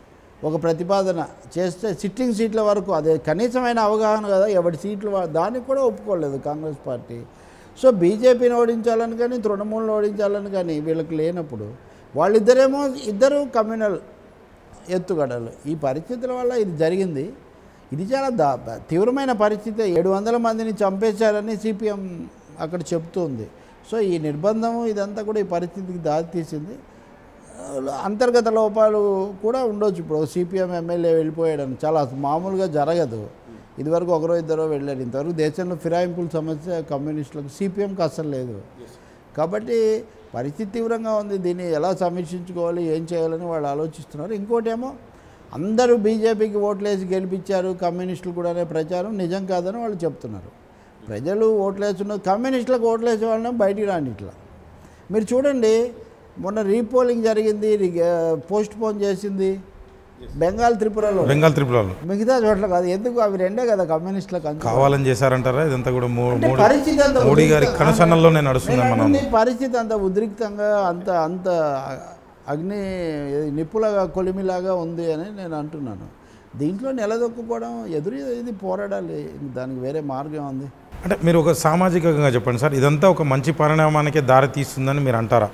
ఒక ప్రతిపాదన చేస్తే సిట్టింగ్ సీట్ల వరకు అదే కనీసమైన అవగాహన కదా ఎవరి సీట్లు వా- దానికి కూడా ఒప్పుకోలేదు కాంగ్రెస్ పార్టీ సో బీజేపీని ఓడించాలని కానీ తృణమూలను ఓడించాలని కానీ వీళ్ళకి లేనప్పుడు వాళ్ళిద్దరేమో ఇద్దరు కమ్యూనల్ ఎత్తుగడలు ఈ పరిస్థితుల వల్ల ఇది జరిగింది ఇది చాలా దా తీవ్రమైన పరిస్థితి ఏడు వందల మందిని చంపేశారని సిపిఎం అక్కడ చెప్తుంది సో ఈ నిర్బంధం ఇదంతా కూడా ఈ పరిస్థితికి దారితీసింది ఆ, అంతర్గత లోపాలు కూడా ఉండొచ్చు ఇప్పుడు సిపిఎం ఎమ్మెల్యే వెళ్ళిపోయాడని చాలా మామూలుగా జరగదు ఇదివరకు ఒకరో ఇద్దరో వెళ్ళారు ఇంతవరకు దేశంలో ఫిరాయింపుల సమస్య కమ్యూనిస్టులకు సిపిఎంకి అస్సలు లేదు కాబట్టి పరిస్థితి తీవ్రంగా ఉంది దీన్ని ఎలా సమీక్షించుకోవాలి ఏం చేయాలని వాళ్ళు ఆలోచిస్తున్నారు ఇంకోటేమో అందరూ బీజేపీకి ఓట్లేసి గెలిపించారు కమ్యూనిస్టులు కూడా అనే ప్రచారం నిజం కాదని వాళ్ళు చెప్తున్నారు ప్రజలు ఓట్లేస్తున్నారు కమ్యూనిస్టులకు ఓట్లేసే వాళ్ళని బయటికి రాండి ఇట్లా మీరు చూడండి మొన్న రీపోలింగ్ జరిగింది పోస్ట్ పోన్ చేసింది బెంగాల్ త్రిపురలో బెంగాల్ త్రిపురాలు మిగతా చోట్ల కాదు ఎందుకు అవి రెండే కదా కమ్యూనిస్టులకు అంచు కావాలని చేశారంటారా ఇదంతా కూడా మో- అంటే మోడీ పరిస్థితి అంత మోడీ గారి ఉద్రిక్త- కనుసన్నల్లోనే నడుస్తుంది నేను మనం అంటుంది పరిస్థితి అంత ఉద్రిక్తంగా అంత అంత అగ్ని నిప్పుల కొలిమిలాగా ఉంది అని నేను అంటున్నాను దీంట్లో నిలదొక్కుకోవడం ఎదురు ఇది పోరాడాలి దానికి వేరే మార్గం ఉంది అంటే మీరు ఒక సామాజికంగా చెప్పండి సార్ ఇదంతా ఒక మంచి పరిణామానికే దారి తీస్తుందని మీరు అంటారా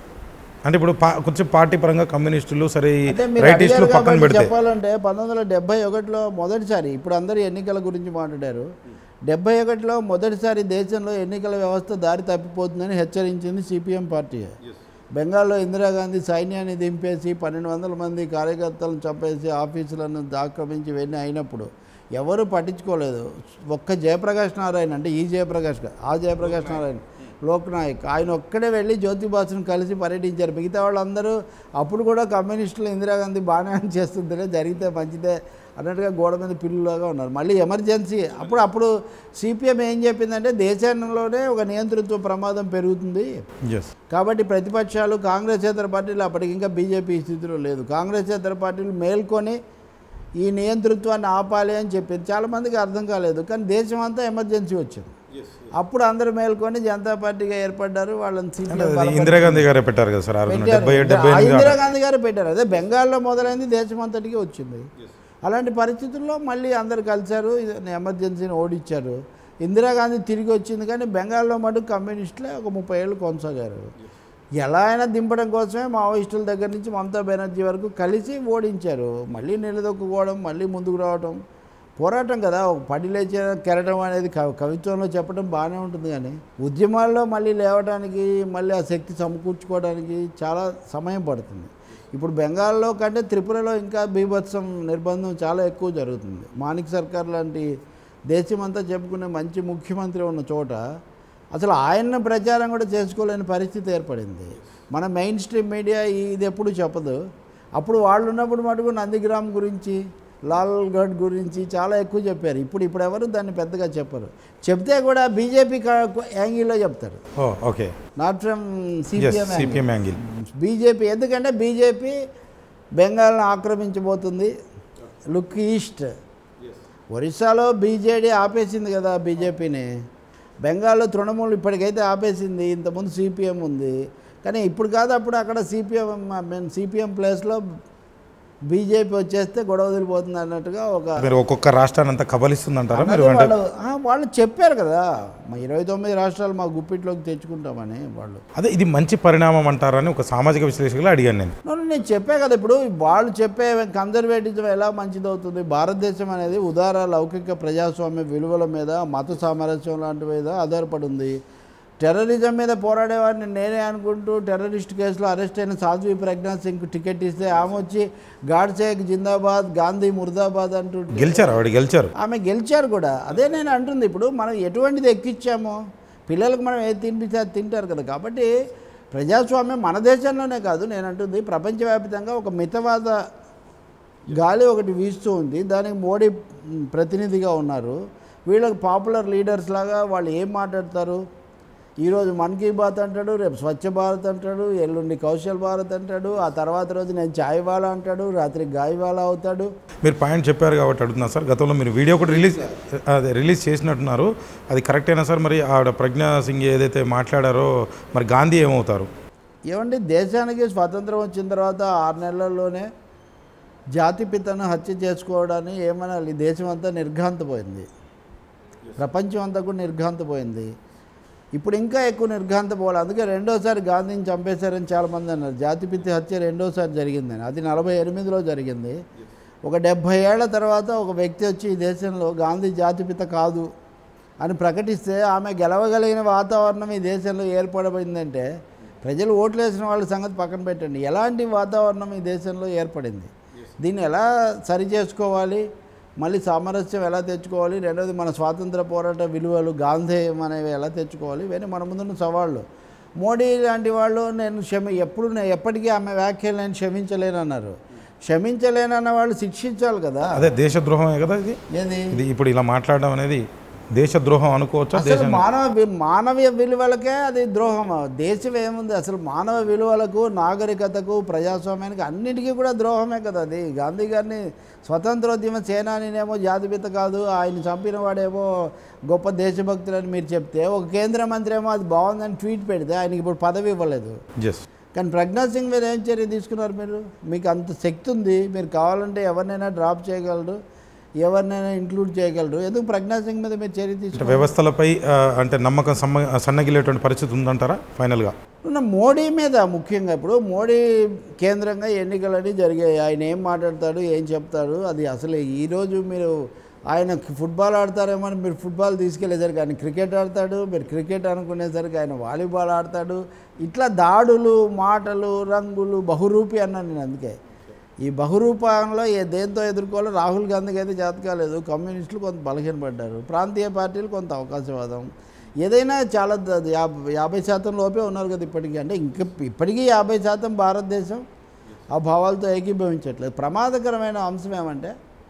అంటే ఇప్పుడు పా కొంచెం పార్టీ పరంగా కమ్యూనిస్టులు సరే ఈ అంటే మీరు రైటిస్టులు అడిగారు పక్కన కాబట్టి పెడితే చెప్పాలంటే పంతొమ్మిది వందల డెబ్బై ఒకటిలో మొదటిసారి ఇప్పుడు అందరూ ఎన్నికల గురించి మాట్లాడారు డెబ్బై ఒకటిలో మొదటిసారి దేశంలో ఎన్నికల వ్యవస్థ దారి తప్పిపోతుందని హెచ్చరించింది సిపిఎం పార్టీ బెంగాల్లో ఇందిరాగాంధీ సైన్యాన్ని దింపేసి పన్నెండు వందల మంది కార్యకర్తలను చంపేసి ఆఫీసులను ఆక్రమించి ఇవన్నీ అయినప్పుడు ఎవరు పట్టించుకోలేదు ఒక్క జయప్రకాష్ నారాయణ అంటే ఈ జయప్రకాష్ కాదు, ఆ జయప్రకాష్ నారాయణ లోక్నాయక్ ఆయన ఒక్కడే వెళ్ళి జ్యోతిబాసును కలిసి పర్యటించారు మిగతా వాళ్ళందరూ అప్పుడు కూడా కమ్యూనిస్టులు ఇందిరాగాంధీ బాగానే చేస్తుందిలే జరిగితే మంచిదే అన్నట్టుగా గోడ మీద పిల్లులాగా ఉన్నారు మళ్ళీ ఎమర్జెన్సీ అప్పుడు అప్పుడు సిపిఎం ఏం చెప్పిందంటే దేశంలోనే ఒక నియంతృత్వ ప్రమాదం పెరుగుతుంది ఎస్ కాబట్టి ప్రతిపక్షాలు కాంగ్రెసేతర పార్టీలు అప్పటికి ఇంకా బీజేపీ స్థితిలో లేదు కాంగ్రెసేతర పార్టీలు మేల్కొని ఈ నియంతృత్వాన్ని ఆపాలి అని చెప్పింది చాలామందికి అర్థం కాలేదు కానీ దేశం అంతా ఎమర్జెన్సీ వచ్చింది అప్పుడు అందరూ మేల్కొని జనతా పార్టీగా ఏర్పడ్డారు వాళ్ళని అంటే CPM అది బలపరిచారు. ఇందిరాగాంధీ గారే పెట్టారు కదా సార్ ఆ రోజున పెట్టారు. డెబ్బై డెబ్బై ఆ ఎనిమిది ఇందిరాగాంధీ గారు పెట్టారు అదే బెంగాల్లో మొదలైంది దేశమంతటికి వచ్చింది అలాంటి పరిస్థితుల్లో మళ్ళీ అందరు కలిశారు ఇది ఎమర్జెన్సీని ఓడించారు ఇందిరాగాంధీ తిరిగి వచ్చింది కానీ బెంగాల్లో మటుకు కమ్యూనిస్టులే ఒక ముప్పై ఏళ్ళు కొనసాగారు ఎలా అయినా దింపడం కోసమే మావోయిస్టుల దగ్గర నుంచి మమతా బెనర్జీ వరకు కలిసి ఓడించారు మళ్ళీ నిలదొక్కుకోవడం మళ్ళీ ముందుకు రావడం పోరాటం కదా ఒక పడి లేచే కెరటం అనేది కవి కవిత్వంలో చెప్పడం బాగానే ఉంటుంది కానీ ఉద్యమాల్లో మళ్ళీ లేవడానికి మళ్ళీ ఆ శక్తి సమకూర్చుకోవడానికి చాలా సమయం పడుతుంది ఇప్పుడు బెంగాల్లో కంటే త్రిపురలో ఇంకా బీభత్సం నిర్బంధం చాలా ఎక్కువ జరుగుతుంది మాణిక్ సర్కార్ లాంటి దేశమంతా చెప్పుకునే మంచి ముఖ్యమంత్రి ఉన్న చోట అసలు ఆయన్ని ప్రచారం కూడా చేసుకోలేని పరిస్థితి ఏర్పడింది మన మెయిన్ స్ట్రీమ్ మీడియా ఇది ఎప్పుడు చెప్పదు అప్పుడు వాళ్ళు ఉన్నప్పుడు మటుకు నందిగ్రామ్ గురించి లాల్గఢ్ గురించి చాలా ఎక్కువ చెప్పారు ఇప్పుడు ఇప్పుడు ఎవరు దాన్ని పెద్దగా చెప్పరు చెప్తే కూడా బీజేపీ యాంగిల్లో చెప్తారు oh okay not from yes CPM CPM angle BJP ఎందుకంటే బీజేపీ బెంగాల్ను ఆక్రమించబోతుంది లుక్ ఈస్ట్ ఒరిస్సాలో బీజేడీ ఆపేసింది కదా బీజేపీని బెంగాల్లో తృణమూల్ ఇప్పటికైతే ఆపేసింది ఇంతకుముందు సిపిఎం ఉంది కానీ ఇప్పుడు కాదు అప్పుడు అక్కడ సిపిఎం మీన్ సిపిఎం ప్లేస్లో బీజేపీ వచ్చేస్తే గొడవ వదిలిపోతుంది అన్నట్టుగా ఒక మీరు ఒక్కొక్క రాష్ట్రాన్ని అంతా కబలిస్తుందంటారా మీరు అన్నది అంటే వాళ్ళు ఆ, వాళ్ళు చెప్పారు కదా మా ఇరవై తొమ్మిది రాష్ట్రాలు మా గుప్పిట్లోకి తెచ్చుకుంటామని వాళ్ళు అదే ఇది మంచి పరిణామం అంటారని ఒక సామాజిక విశ్లేషకులు అడిగాను నేను నన్ను నేను చెప్పే కదా ఇప్పుడు వాళ్ళు చెప్పే కన్జర్వేటిజం ఎలా మంచిదవుతుంది భారతదేశం అనేది ఉదార లౌకిక ప్రజాస్వామ్య విలువల మీద మత సామరస్యం లాంటి మీద ఆధారపడి ఉంది టెర్రరిజం మీద పోరాడేవాడిని నేనే అనుకుంటూ టెర్రరిస్ట్ కేసులో అరెస్ట్ అయిన సాధ్వి ప్రజ్ఞా సింగ్ టికెట్ ఇస్తే ఆమె వచ్చి గాడ్సేక్ జిందాబాద్ గాంధీ ముర్దాబాద్ అంటూ గెలిచారు ఆవిడ గెలిచారు ఆమె గెలిచారు కూడా అదే నేను అంటుంది ఇప్పుడు మనం ఎటువంటిది ఎక్కిచ్చాము పిల్లలకు మనం ఏది తినిపిస్తే అది తింటారు కదా కాబట్టి ప్రజాస్వామ్యం మన దేశంలోనే కాదు నేను అంటుంది ప్రపంచవ్యాప్తంగా ఒక మితవాద గాలి ఒకటి వీస్తూ ఉంది దానికి మోడీ మ్, ప్రతినిధిగా ఉన్నారు వీళ్ళకి పాపులర్ లీడర్స్ లాగా వాళ్ళు ఏం మాట్లాడతారు ఈరోజు మన్ కీ బాత్ అంటాడు రేపు స్వచ్ఛ భారత్ అంటాడు ఎల్లుండి కౌశల్ భారత్ అంటాడు ఆ తర్వాత రోజు నేను చాయ్ వాలా అంటాడు రాత్రి గాయ్ వాలా అవుతాడు మీరు పాయింట్ చెప్పారు కాబట్టి అడుగుతున్నా సార్ గతంలో మీరు వీడియో కూడా రిలీజ్ అదే రిలీజ్ చేసినట్టున్నారు అది కరెక్టేనా సార్ మరి ఆవిడ ప్రజ్ఞా సింగ్ ఏదైతే మాట్లాడారో మరి గాంధీ ఏమవుతారు ఏమండి దేశానికి స్వాతంత్రం వచ్చిన తర్వాత ఆరు నెలల్లోనే జాతిపితను హత్య చేసుకోవడాన్ని ఏమనాలి దేశం అంతా నిర్ఘాంతపోయింది ప్రపంచం అంతా కూడా నిర్ఘాంతపోయింది ఇప్పుడు ఇంకా ఎక్కువ నిర్ఘాంతపోవాలి అందుకే రెండోసారి గాంధీని చంపేశారని చాలామంది అన్నారు జాతిపిత హత్య రెండోసారి జరిగిందని అది నలభై ఎనిమిదిలో జరిగింది ఒక డెబ్భై ఏళ్ల తర్వాత ఒక వ్యక్తి వచ్చి ఈ దేశంలో గాంధీ జాతిపిత కాదు అని ప్రకటిస్తే ఆమె గెలవగలిగిన వాతావరణం ఈ దేశంలో ఏర్పడబడిందంటే ప్రజలు ఓట్లు వేసిన వాళ్ళ సంగతి పక్కన పెట్టండి ఎలాంటి వాతావరణం ఈ దేశంలో ఏర్పడింది దీన్ని ఎలా సరి చేసుకోవాలి మళ్ళీ సామరస్యం ఎలా తెచ్చుకోవాలి రెండోది మన స్వాతంత్ర పోరాట విలువలు గాంధేయం అనేవి ఎలా తెచ్చుకోవాలి ఇవన్నీ మన ముందున్న సవాళ్ళు మోడీ లాంటి వాళ్ళు నేను క్షమి ఎప్పుడు నేను ఎప్పటికీ ఆమె వ్యాఖ్యలు నేను క్షమించలేనన్నారు క్షమించలేనన్న వాళ్ళు శిక్షించాలి కదా అదే దేశద్రోహమే కదా ఇది ఏది ఇది ఇప్పుడు ఇలా మాట్లాడడం అనేది దేశద్రోహం అనుకోవచ్చా అసలు దేశం మానవ వి- మానవీయ విలువలకే అది ద్రోహం దేశం ఏముంది అసలు మానవ విలువలకు నాగరికతకు ప్రజాస్వామ్యానికి అన్నిటికీ కూడా ద్రోహమే కదా అది గాంధీ గారిని స్వతంత్రోద్యమ సేనానినేమో జాతిపిత కాదు ఆయన చంపిన వాడేమో గొప్ప దేశభక్తులని మీరు చెప్తే ఒక కేంద్ర మంత్రి ఏమో అది బాగుందని ట్వీట్ పెడితే ఆయనకి ఇప్పుడు పదవి ఇవ్వలేదు ఎస్ కానీ ప్రజ్ఞా సింగ్ మీద ఏం చర్య తీసుకున్నారు మీరు మీకు అంత శక్తి ఉంది మీరు కావాలంటే ఎవరినైనా డ్రాప్ చేయగలరు ఎవరినైనా ఇంక్లూడ్ చేయగలరు ఎందుకు ప్రజ్ఞా సింగ్ మీద మీరు చర్య అంటే తీసుకున్నారు వ్యవస్థలపై ఆ, అంటే నమ్మకం సమ్మ సన్నగిలేటువంటి పరిస్థితి ఉందంటారా ఫైనల్గా ఉన్న మోడీ మీద ముఖ్యంగా ఇప్పుడు మోడీ కేంద్రంగా ఎన్నికలని జరిగాయి ఆయన ఏం మాట్లాడతాడు ఏం చెప్తాడు అది అసలు ఈరోజు మీరు ఆయన ఫుట్బాల్ ఆడతారేమో అని మీరు ఫుట్బాల్ తీసుకెళ్ళేసరికి ఆయన క్రికెట్ ఆడతాడు మీరు క్రికెట్ అనుకునేసరికి ఆయన వాలీబాల్ ఆడతాడు ఇట్లా దాడులు మాటలు రంగులు బహురూపి అన్నాను నేను అందుకే ఈ బహురూపంలో ఏ దేంతో ఎదుర్కోవాలో రాహుల్ గాంధీకి అయితే చేత కాలేదు కమ్యూనిస్టులు కొంత బలహీనపడ్డారు ప్రాంతీయ పార్టీలు కొంత అవకాశవాదం ఏదైనా చాలా ద- యాభై యాభై శాతం లోపే ఉన్నారు కదా ఇప్పటికీ అంటే ఇంకా ఇప్పటికీ యాభై శాతం భారతదేశం ఆ భావాలతో ఏకీభవించట్లేదు ప్రమాదకరమైన అంశం ఏమంటే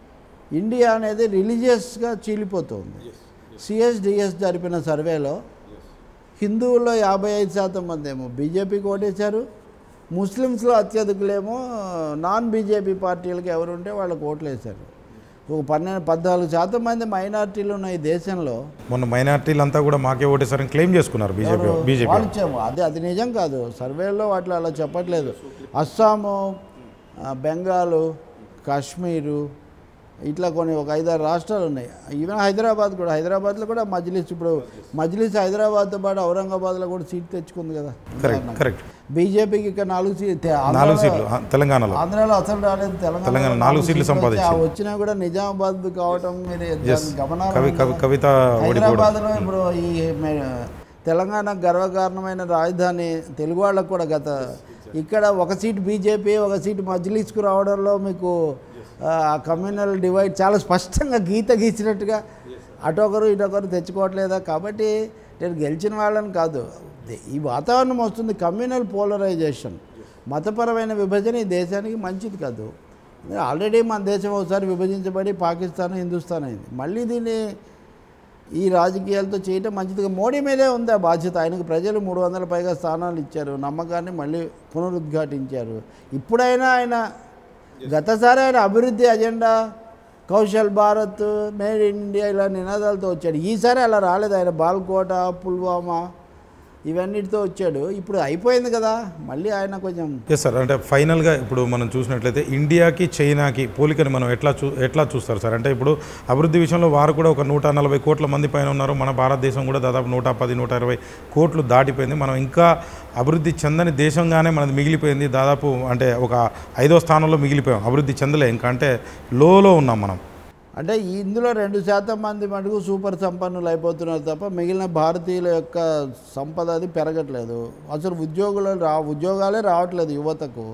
ఇండియా అనేది రిలీజియస్గా చీలిపోతుంది సిఎస్డిఎస్ జరిపిన సర్వేలో హిందువుల్లో యాభై ఐదు శాతం మంది ఏమో బీజేపీకి ఓటేశారు ముస్లిమ్స్లో అత్యధికులేమో నాన్ బీజేపీ పార్టీలకు ఎవరుంటే వాళ్ళకి ఓట్లు వేశారు ఒక పన్నెండు పద్నాలుగు శాతం మంది మైనార్టీలు ఉన్న ఈ దేశంలో మొన్న మైనార్టీలంతా కూడా మాకే ఓటేసారని క్లెయిమ్ చేసుకున్నారు బీజేపీ బీజేపీ వాళ్ళు చెప్ప- అది అది నిజం కాదు సర్వేలో వాటిలో అలా చెప్పట్లేదు అస్సాము ఆ, బెంగాలు కాశ్మీరు ఇట్లా కొన్ని ఒక ఐదారు రాష్ట్రాలు ఉన్నాయి ఈవెన్ హైదరాబాద్ కూడా హైదరాబాద్లో కూడా మజ్లిస్ ఇప్పుడు మజ్లిస్ హైదరాబాద్తో పాటు ఔరంగాబాద్లో కూడా సీట్ తెచ్చుకుంది కదా కరెక్ట్ కరెక్ట్ బీజేపీకి ఇక్కడ నాలుగు సీట్ నాలుగు సీట్లు ఆ, తెలంగాణలో ఆంధ్రాలో అసలు రాలేదు తెలంగాణ తెలంగాణ నాలుగు సీట్లు సంపాదించింది. వచ్చినా కూడా నిజామాబాద్ కావటం మీరు Yes. దాన్ని గమనాలు కవి కవి కవిత ఓడిపోవడం హైదరాబాద్లో ఇప్పుడు ఈ మే- తెలంగాణ గర్వకారణమైన రాజధాని తెలుగు వాళ్ళకు కూడా గత ఇక్కడ ఒక సీట్ బీజేపీ ఒక సీట్ మజ్లీస్కు రావడంలో మీకు ఆ, కమ్యూనల్ డివైడ్ చాలా స్పష్టంగా గీత గీసినట్టుగా అటొకరు ఇటొకరు తెచ్చుకోవట్లేదా కాబట్టి నేను గెలిచిన వాళ్ళని కాదు ఈ వాతావరణం వస్తుంది కమ్యూనల్ పోలరైజేషన్ మతపరమైన విభజన ఈ దేశానికి మంచిది కాదు ఆల్రెడీ మన దేశం ఒకసారి విభజించబడి పాకిస్తాన్ హిందుస్థాన్ అయింది మళ్ళీ దీన్ని ఈ రాజకీయాలతో చేయటం మంచిదిగా మోడీ మీదే ఉంది ఆ బాధ్యత ఆయనకు ప్రజలు మూడు వందల పైగా స్థానాలు ఇచ్చారు నమ్మకాన్ని మళ్ళీ పునరుద్ఘాటించారు ఇప్పుడైనా ఆయన గతసారి ఆయన అభివృద్ధి agenda Kaushal Bharat made in India ఇలా నినాదాలతో వచ్చాడు ఈసారి అలా రాలేదు ఆయన బాల్కోట పుల్వామా ఇవన్నిటితో వచ్చాడు ఇప్పుడు అయిపోయింది కదా మళ్ళీ ఆయన కొంచెం ఎస్ సార్ అంటే ఫైనల్గా ఇప్పుడు మనం చూసినట్లయితే ఇండియాకి చైనాకి పోలికని మనం ఎట్లా చూ ఎట్లా చూస్తారు సార్ అంటే ఇప్పుడు అభివృద్ధి విషయంలో వారు కూడా ఒక నూట నలభై కోట్ల మంది పైన ఉన్నారు మన భారతదేశం కూడా దాదాపు నూట పది నూట ఇరవై కోట్లు దాటిపోయింది మనం ఇంకా అభివృద్ధి చెందని దేశంగానే మనది మిగిలిపోయింది దాదాపు అంటే ఒక ఐదో స్థానంలో మిగిలిపోయాం అభివృద్ధి చెందలే ఇంకా అంటే లోలో ఉన్నాం మనం అంటే ఇందులో రెండు శాతం మంది మటుకు సూపర్ సంపన్నులు అయిపోతున్నారు తప్ప మిగిలిన భారతీయుల యొక్క సంపద అది పెరగట్లేదు అసలు ఉద్యోగులు రా ఉద్యోగాలే రావట్లేదు యువతకు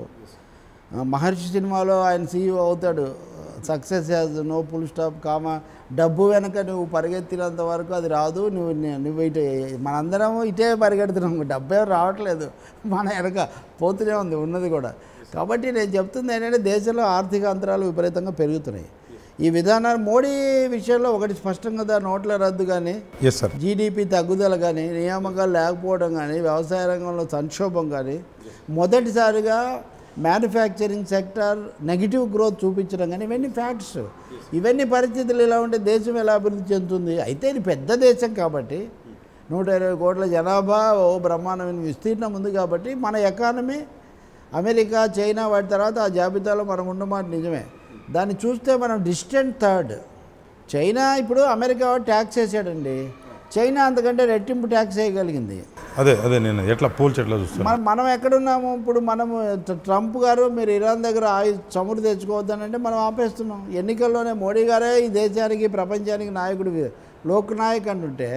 ఆ, మహర్షి సినిమాలో ఆయన సీఈఓ అవుతాడు success as no full stop comma డబ్బు వెనక నువ్వు పరిగెత్తినంత వరకు అది రాదు నువ్వు ని- నువ్వు ఇటే మనందరం ఇటే పరిగెడుతున్నాం డబ్బే రావట్లేదు మన వెనక పోతూనే ఉంది ఉన్నది కూడా కాబట్టి నేను చెప్తుంది ఏంటంటే దేశంలో ఆర్థిక అంతరాలు విపరీతంగా పెరుగుతున్నాయి ఈ విధానాలు మోడీ విషయంలో ఒకటి స్పష్టంగా దా నోట్ల రద్దు కానీ ఎస్ సార్ జీడిపి తగ్గుదల కానీ నియామకాలు లేకపోవడం కానీ వ్యవసాయ రంగంలో సంక్షోభం కానీ మొదటిసారిగా మ్యానుఫ్యాక్చరింగ్ సెక్టర్ నెగిటివ్ గ్రోత్ చూపించడం కానీ ఇవన్నీ ఫ్యాక్ట్స్ ఇవన్నీ పరిస్థితులు ఇలా ఉంటే దేశం ఎలా అభివృద్ధి చెందుతుంది అయితే ఇది పెద్ద దేశం కాబట్టి నూట ఇరవై కోట్ల జనాభా ఓ బ్రహ్మాండమైన విస్తీర్ణం ఉంది కాబట్టి మన ఎకానమీ అమెరికా చైనా వాటి తర్వాత ఆ జాబితాలో మనం ఉన్నమాట నిజమే దాన్ని చూస్తే మనం డిస్టెంట్ థర్డ్ చైనా ఇప్పుడు అమెరికా వాడు ట్యాక్స్ వేసాడండి చైనా అంతకంటే రెట్టింపు ట్యాక్స్ వేయగలిగింది అదే అదే నేను ఎట్లా పోల్చి ఎట్లా చూస్తాను మనం మనం ఎక్కడున్నాము ఇప్పుడు మనము ట్ర- ట్రంప్ గారు మీరు ఇరాన్ దగ్గర ఆయి చమురు తెచ్చుకోవద్దనంటే మనం ఆపేస్తున్నాం ఎన్నికల్లోనే మోడీ గారే ఈ దేశానికి ప్రపంచానికి నాయకుడు లోక్ నాయక్ అంటుంటే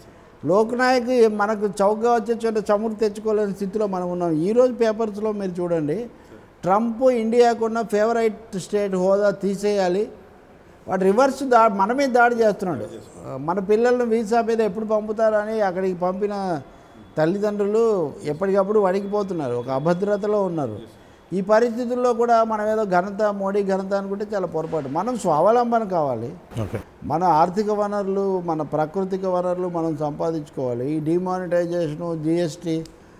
లోక్ నాయక్ మనకు చౌకగా వచ్చే చోట చమురు తెచ్చుకోలేని స్థితిలో మనం ఉన్నాం ఈరోజు పేపర్స్లో మీరు చూడండి ట్రంప్ ఇండియాకున్న ఫేవరైట్ స్టేట్ హోదా తీసేయాలి వాడు రివర్స్ దా మన మీద దాడి చేస్తున్నాడు మన పిల్లల్ని వీసా మీద ఎప్పుడు పంపుతారని అక్కడికి పంపిన తల్లిదండ్రులు ఎప్పటికప్పుడు వణికిపోతున్నారు ఒక అభద్రతలో ఉన్నారు ఈ పరిస్థితుల్లో కూడా మనం ఏదో ఘనత మోడీ ఘనత అనుకుంటే చాలా పొరపాటు మనం స్వావలంబన కావాలి ఓకే మన ఆర్థిక వనరులు మన ప్రాకృతిక వనరులు మనం సంపాదించుకోవాలి ఈ డిమానిటైజేషను జిఎస్టీ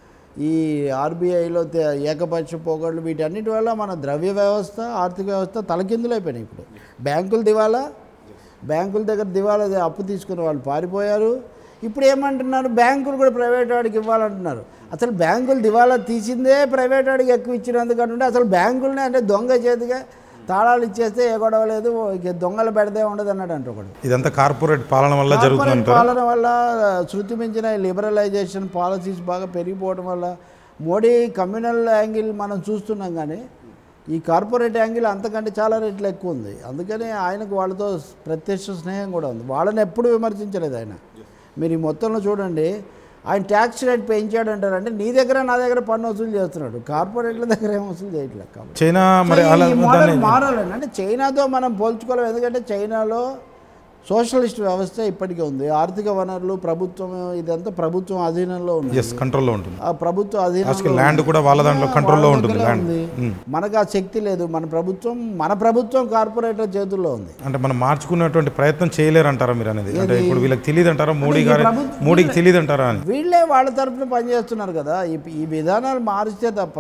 ఈ ఆర్బీఐలో తే- ఏకపక్ష పోగొట్లు వీటన్నిటి వల్ల మన ద్రవ్య వ్యవస్థ ఆర్థిక వ్యవస్థ తలకిందులైపోయినాయి ఇప్పుడు బ్యాంకులు దివాలా బ్యాంకుల దగ్గర దివాలా అప్పు తీసుకున్న వాళ్ళు పారిపోయారు ఇప్పుడు ఏమంటున్నారు బ్యాంకులు కూడా ప్రైవేట్ వాడికి ఇవ్వాలంటున్నారు అసలు బ్యాంకులు దివాలా తీసిందే ప్రైవేట్ వాడికి ఎక్కువ ఇచ్చినందుకు అంటే అసలు బ్యాంకులనే అంటే దొంగ చేతిగా తాళాలు ఇచ్చేస్తే ఏ గొడవ లేదు ఇక దొంగలు పెడితే ఉండదు అన్నాడు అంట ఒకడు ఇదంతా కార్పొరేట్ పాలన వల్ల కార్పొరేట్ జరుగుతుందంటారు పాలన వల్ల శృతి మించిన లిబరలైజేషన్ పాలసీస్ బాగా పెరిగిపోవడం వల్ల మోడీ కమ్యూనల్ యాంగిల్ మనం చూస్తున్నాం కానీ ఈ కార్పొరేట్ యాంగిల్ అంతకంటే చాలా రెట్లు ఎక్కువ ఉంది అందుకని ఆయనకు వాళ్ళతో ప్రత్యక్ష స్నేహం కూడా ఉంది వాళ్ళని ఎప్పుడు విమర్శించలేదు ఆయన మీరు ఈ మొత్తంలో చూడండి ఆయన ట్యాక్స్ రేట్ పెంచాడు అంటారంటే నీ దగ్గర నా దగ్గర పన్ను వసూలు చేస్తున్నాడు కార్పొరేట్ల దగ్గర ఏం వసూలు చేయట్లేదు కాబట్టి చైనా మరి సో అలా ఈ మోడల్ దాన్ని మారాలండి అంటే చైనాతో మనం పోల్చుకోలేం ఎందుకంటే చైనాలో సోషలిస్ట్ వ్యవస్థ ఇప్పటికే ఉంది ఆర్థిక వనరులు ప్రభుత్వం ఇదంతా ప్రభుత్వం అధీనంలో ఉంది ఎస్ కంట్రోల్లో ఉంటుంది ఆ ప్రభుత్వ అధీనంలో అసలు ల్యాండ్ కూడా వాళ్ళ దాంట్లో ఆ, కంట్రోల్లో వాళ్ళ ఉంటుంది దగ్గరే ల్యాండ్ ఉంది. మనకు ఆ శక్తి లేదు మన ప్రభుత్వం మన ప్రభుత్వం కార్పొరేటర్ చేతుల్లో ఉంది అంటే మనం మార్చుకునేటువంటి ప్రయత్నం చేయలేరు అంటారా మీరు అనేది అంటే ఇప్పుడు వీళ్ళకి తెలియదు అంటారా మోడీ ఈ గారు ప్రభుత్వం- మోడీకి తెలియదు అంటారా అని వీళ్ళే వాళ్ళ తరపున పనిచేస్తున్నారు కదా ఈ ఈ విధానాలు మారిస్తే తప్ప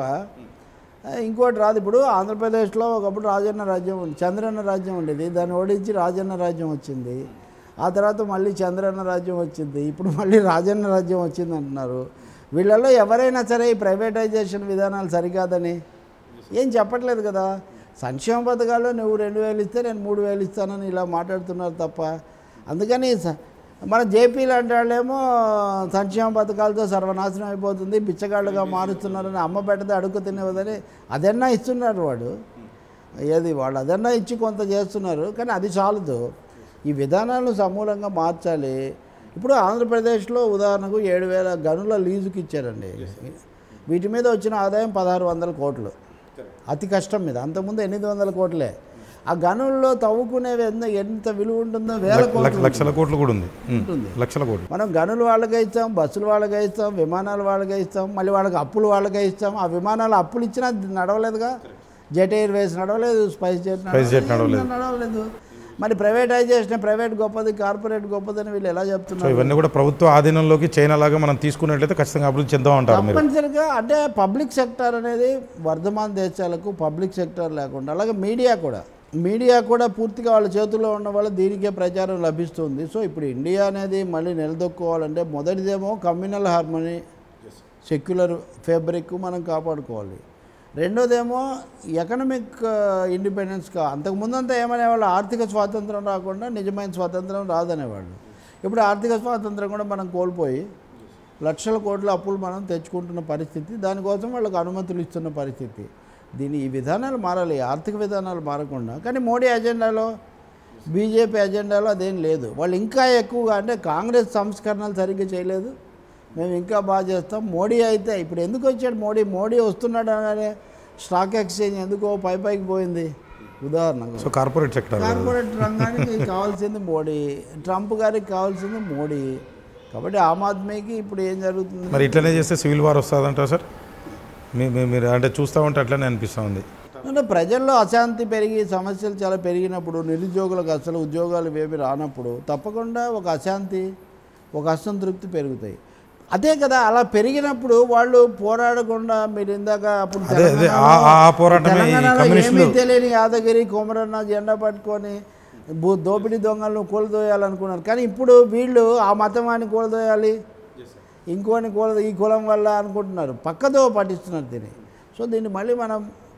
ఆ, ఇంకోటి రాదు ఇప్పుడు ఆంధ్రప్రదేశ్లో ఒకప్పుడు రాజన్న రాజ్యం ఉంది చంద్రన్న రాజ్యం ఉండేది దాన్ని ఓడించి రాజన్న రాజ్యం వచ్చింది ఆ తర్వాత మళ్ళీ చంద్రన్న రాజ్యం వచ్చింది ఇప్పుడు మళ్ళీ రాజన్న రాజ్యం వచ్చింది అంటున్నారు వీళ్ళల్లో ఎవరైనా సరే ఈ ప్రైవేటైజేషన్ విధానాలు సరికాదని ఏం చెప్పట్లేదు కదా సంక్షేమ పథకాల్లో నువ్వు రెండు వేలు ఇస్తే నేను మూడు వేలు ఇస్తానని ఇలా మాట్లాడుతున్నారు తప్ప అందుకని స- మన జేపీ లాంటి వాళ్ళేమో సంక్షేమ పథకాలతో సర్వనాశనం అయిపోతుంది బిచ్చగాళ్ళుగా మారుస్తున్నారని అమ్మ పెట్టదే అడుగు తినేవదని అదన్నా ఇస్తున్నారు వాడు ఏది వాళ్ళు అదన్నా ఇచ్చి కొంత చేస్తున్నారు కానీ అది చాలదు ఈ విధానాలను సమూలంగా మార్చాలి ఇప్పుడు ఆంధ్రప్రదేశ్లో ఉదాహరణకు ఏడు వేల గనుల లీజుకి ఇచ్చారండి వీటి మీద వచ్చిన ఆదాయం పదహారు వందల కోట్లు అతి కష్టం మీద అంతకుముందు ఎనిమిది వందల కోట్లే ఆ గనుల్లో తవ్వుకునేవి ఎంత ఎంత విలువ ఉంటుందో వేల లక్ష- కోట్లు లక్షల కోట్లు కూడా ఉంది ఉమ్. ఉంటుంది. లక్షల కోట్లు మనం గనులు వాళ్ళకే ఇస్తాం బస్సులు వాళ్ళకే ఇస్తాం విమానాలు వాళ్ళకే ఇస్తాం మళ్ళీ వాళ్ళకి అప్పులు వాళ్ళకే ఇస్తాం ఆ విమానాలు అప్పులు ఇచ్చినా నడవలేదుగా జెట్ ఎయిర్వేస్ నడవలేదు స్పైస్ జెట్ స్పైస్ జెట్ నడవలేదు. నడవలేదు మరి ప్రైవేటైజేషన్ ప్రైవేట్ గొప్పది కార్పొరేట్ గొప్పదని వీళ్ళు ఎలా సో చెప్తున్నారు ఇవన్నీ కూడా ప్రభుత్వ ఆధీనంలోకి చైనా లాగా మనం తీసుకున్నట్లయితే ఖచ్చితంగా అభివృద్ధి చెందాం అంటారు మీరు తప్పనిసరిగా అంటే పబ్లిక్ సెక్టర్ అనేది వర్ధమాన దేశాలకు పబ్లిక్ సెక్టర్ లేకుండా అలాగే మీడియా కూడా మీడియా కూడా పూర్తిగా వాళ్ళ చేతుల్లో ఉన్న వల్ల దీనికే ప్రచారం లభిస్తుంది సో ఇప్పుడు ఇండియా అనేది మళ్ళీ నిలదొక్కోవాలంటే మొదటిదేమో కమ్యూనల్ హార్మనీ సెక్యులర్ ఫేబ్రిక్ మనం కాపాడుకోవాలి రెండోదేమో ఎకనమిక్ ఇండిపెండెన్స్ కా అంతకుముందు అంతా ఏమనేవాళ్ళు ఆర్థిక స్వాతంత్రం రాకుండా నిజమైన స్వాతంత్రం రాదనేవాళ్ళు ఇప్పుడు ఆర్థిక స్వాతంత్రం కూడా మనం కోల్పోయి లక్షల కోట్ల అప్పులు మనం తెచ్చుకుంటున్న పరిస్థితి దానికోసం వాళ్ళకి అనుమతులు ఇస్తున్న పరిస్థితి దీని ఈ విధానాలు మారాలి ఈ ఆర్థిక విధానాలు మారకుండా కానీ మోడీ అజెండాలో బీజేపీ అజెండాలో అదేం లేదు వాళ్ళు ఇంకా ఎక్కువగా అంటే కాంగ్రెస్ సంస్కరణలు సరిగ్గా చేయలేదు మేము ఇంకా బాగా చేస్తాం మోడీ అయితే ఇప్పుడు ఎందుకు వచ్చాడు మోడీ మోడీ వస్తున్నాడు అనగానే స్టాక్ ఎక్స్చేంజ్ ఎందుకో పై పైకి పోయింది ఉదాహరణకు సో కార్పొరేట్ సెక్టర్ కార్పొరేట్ రంగానికి కావాల్సింది మోడీ ట్రంప్ గారికి కావాల్సింది మోడీ కాబట్టి ఆమ్ ఆద్మీకి ఇప్పుడు ఏం జరుగుతుంది మరి ఇట్లనే చేస్తే సివిల్ వార్ వస్తుందంటారా సార్ మీ మీ- మీరు అంటే చూస్తూ ఉంటే అట్లనే అనిపిస్తూ ఉంది అంటే ప్రజల్లో అశాంతి పెరిగి సమస్యలు చాలా పెరిగినప్పుడు నిరుద్యోగులకు అసలు ఉద్యోగాలు ఏమి రానప్పుడు తప్పకుండా ఒక అశాంతి ఒక అసంతృప్తి పెరుగుతాయి అదే కదా అలా పెరిగినప్పుడు వాళ్ళు పోరాడకుండా మీరు ఇందాక అప్పుడు అదే, అదే, ఆ- ఆ- ఆ పోరాటమే ఈ తెలంగాణలో కమ్యూనిస్టులు- ఏమీ తెలియని యాదగిరి కొమరన్న జెండా పట్టుకొని భూ దోపిడీ దొంగలను కూలదోయాలనుకున్నారు కానీ ఇప్పుడు వీళ్ళు ఆ మతమాన్ని కూలదోయాలి ఇంకోని కూల ఈ కులం వల్ల అనుకుంటున్నారు పక్కదో పట్టిస్తున్నారు దీన్ని సో దీన్ని మళ్ళీ మనం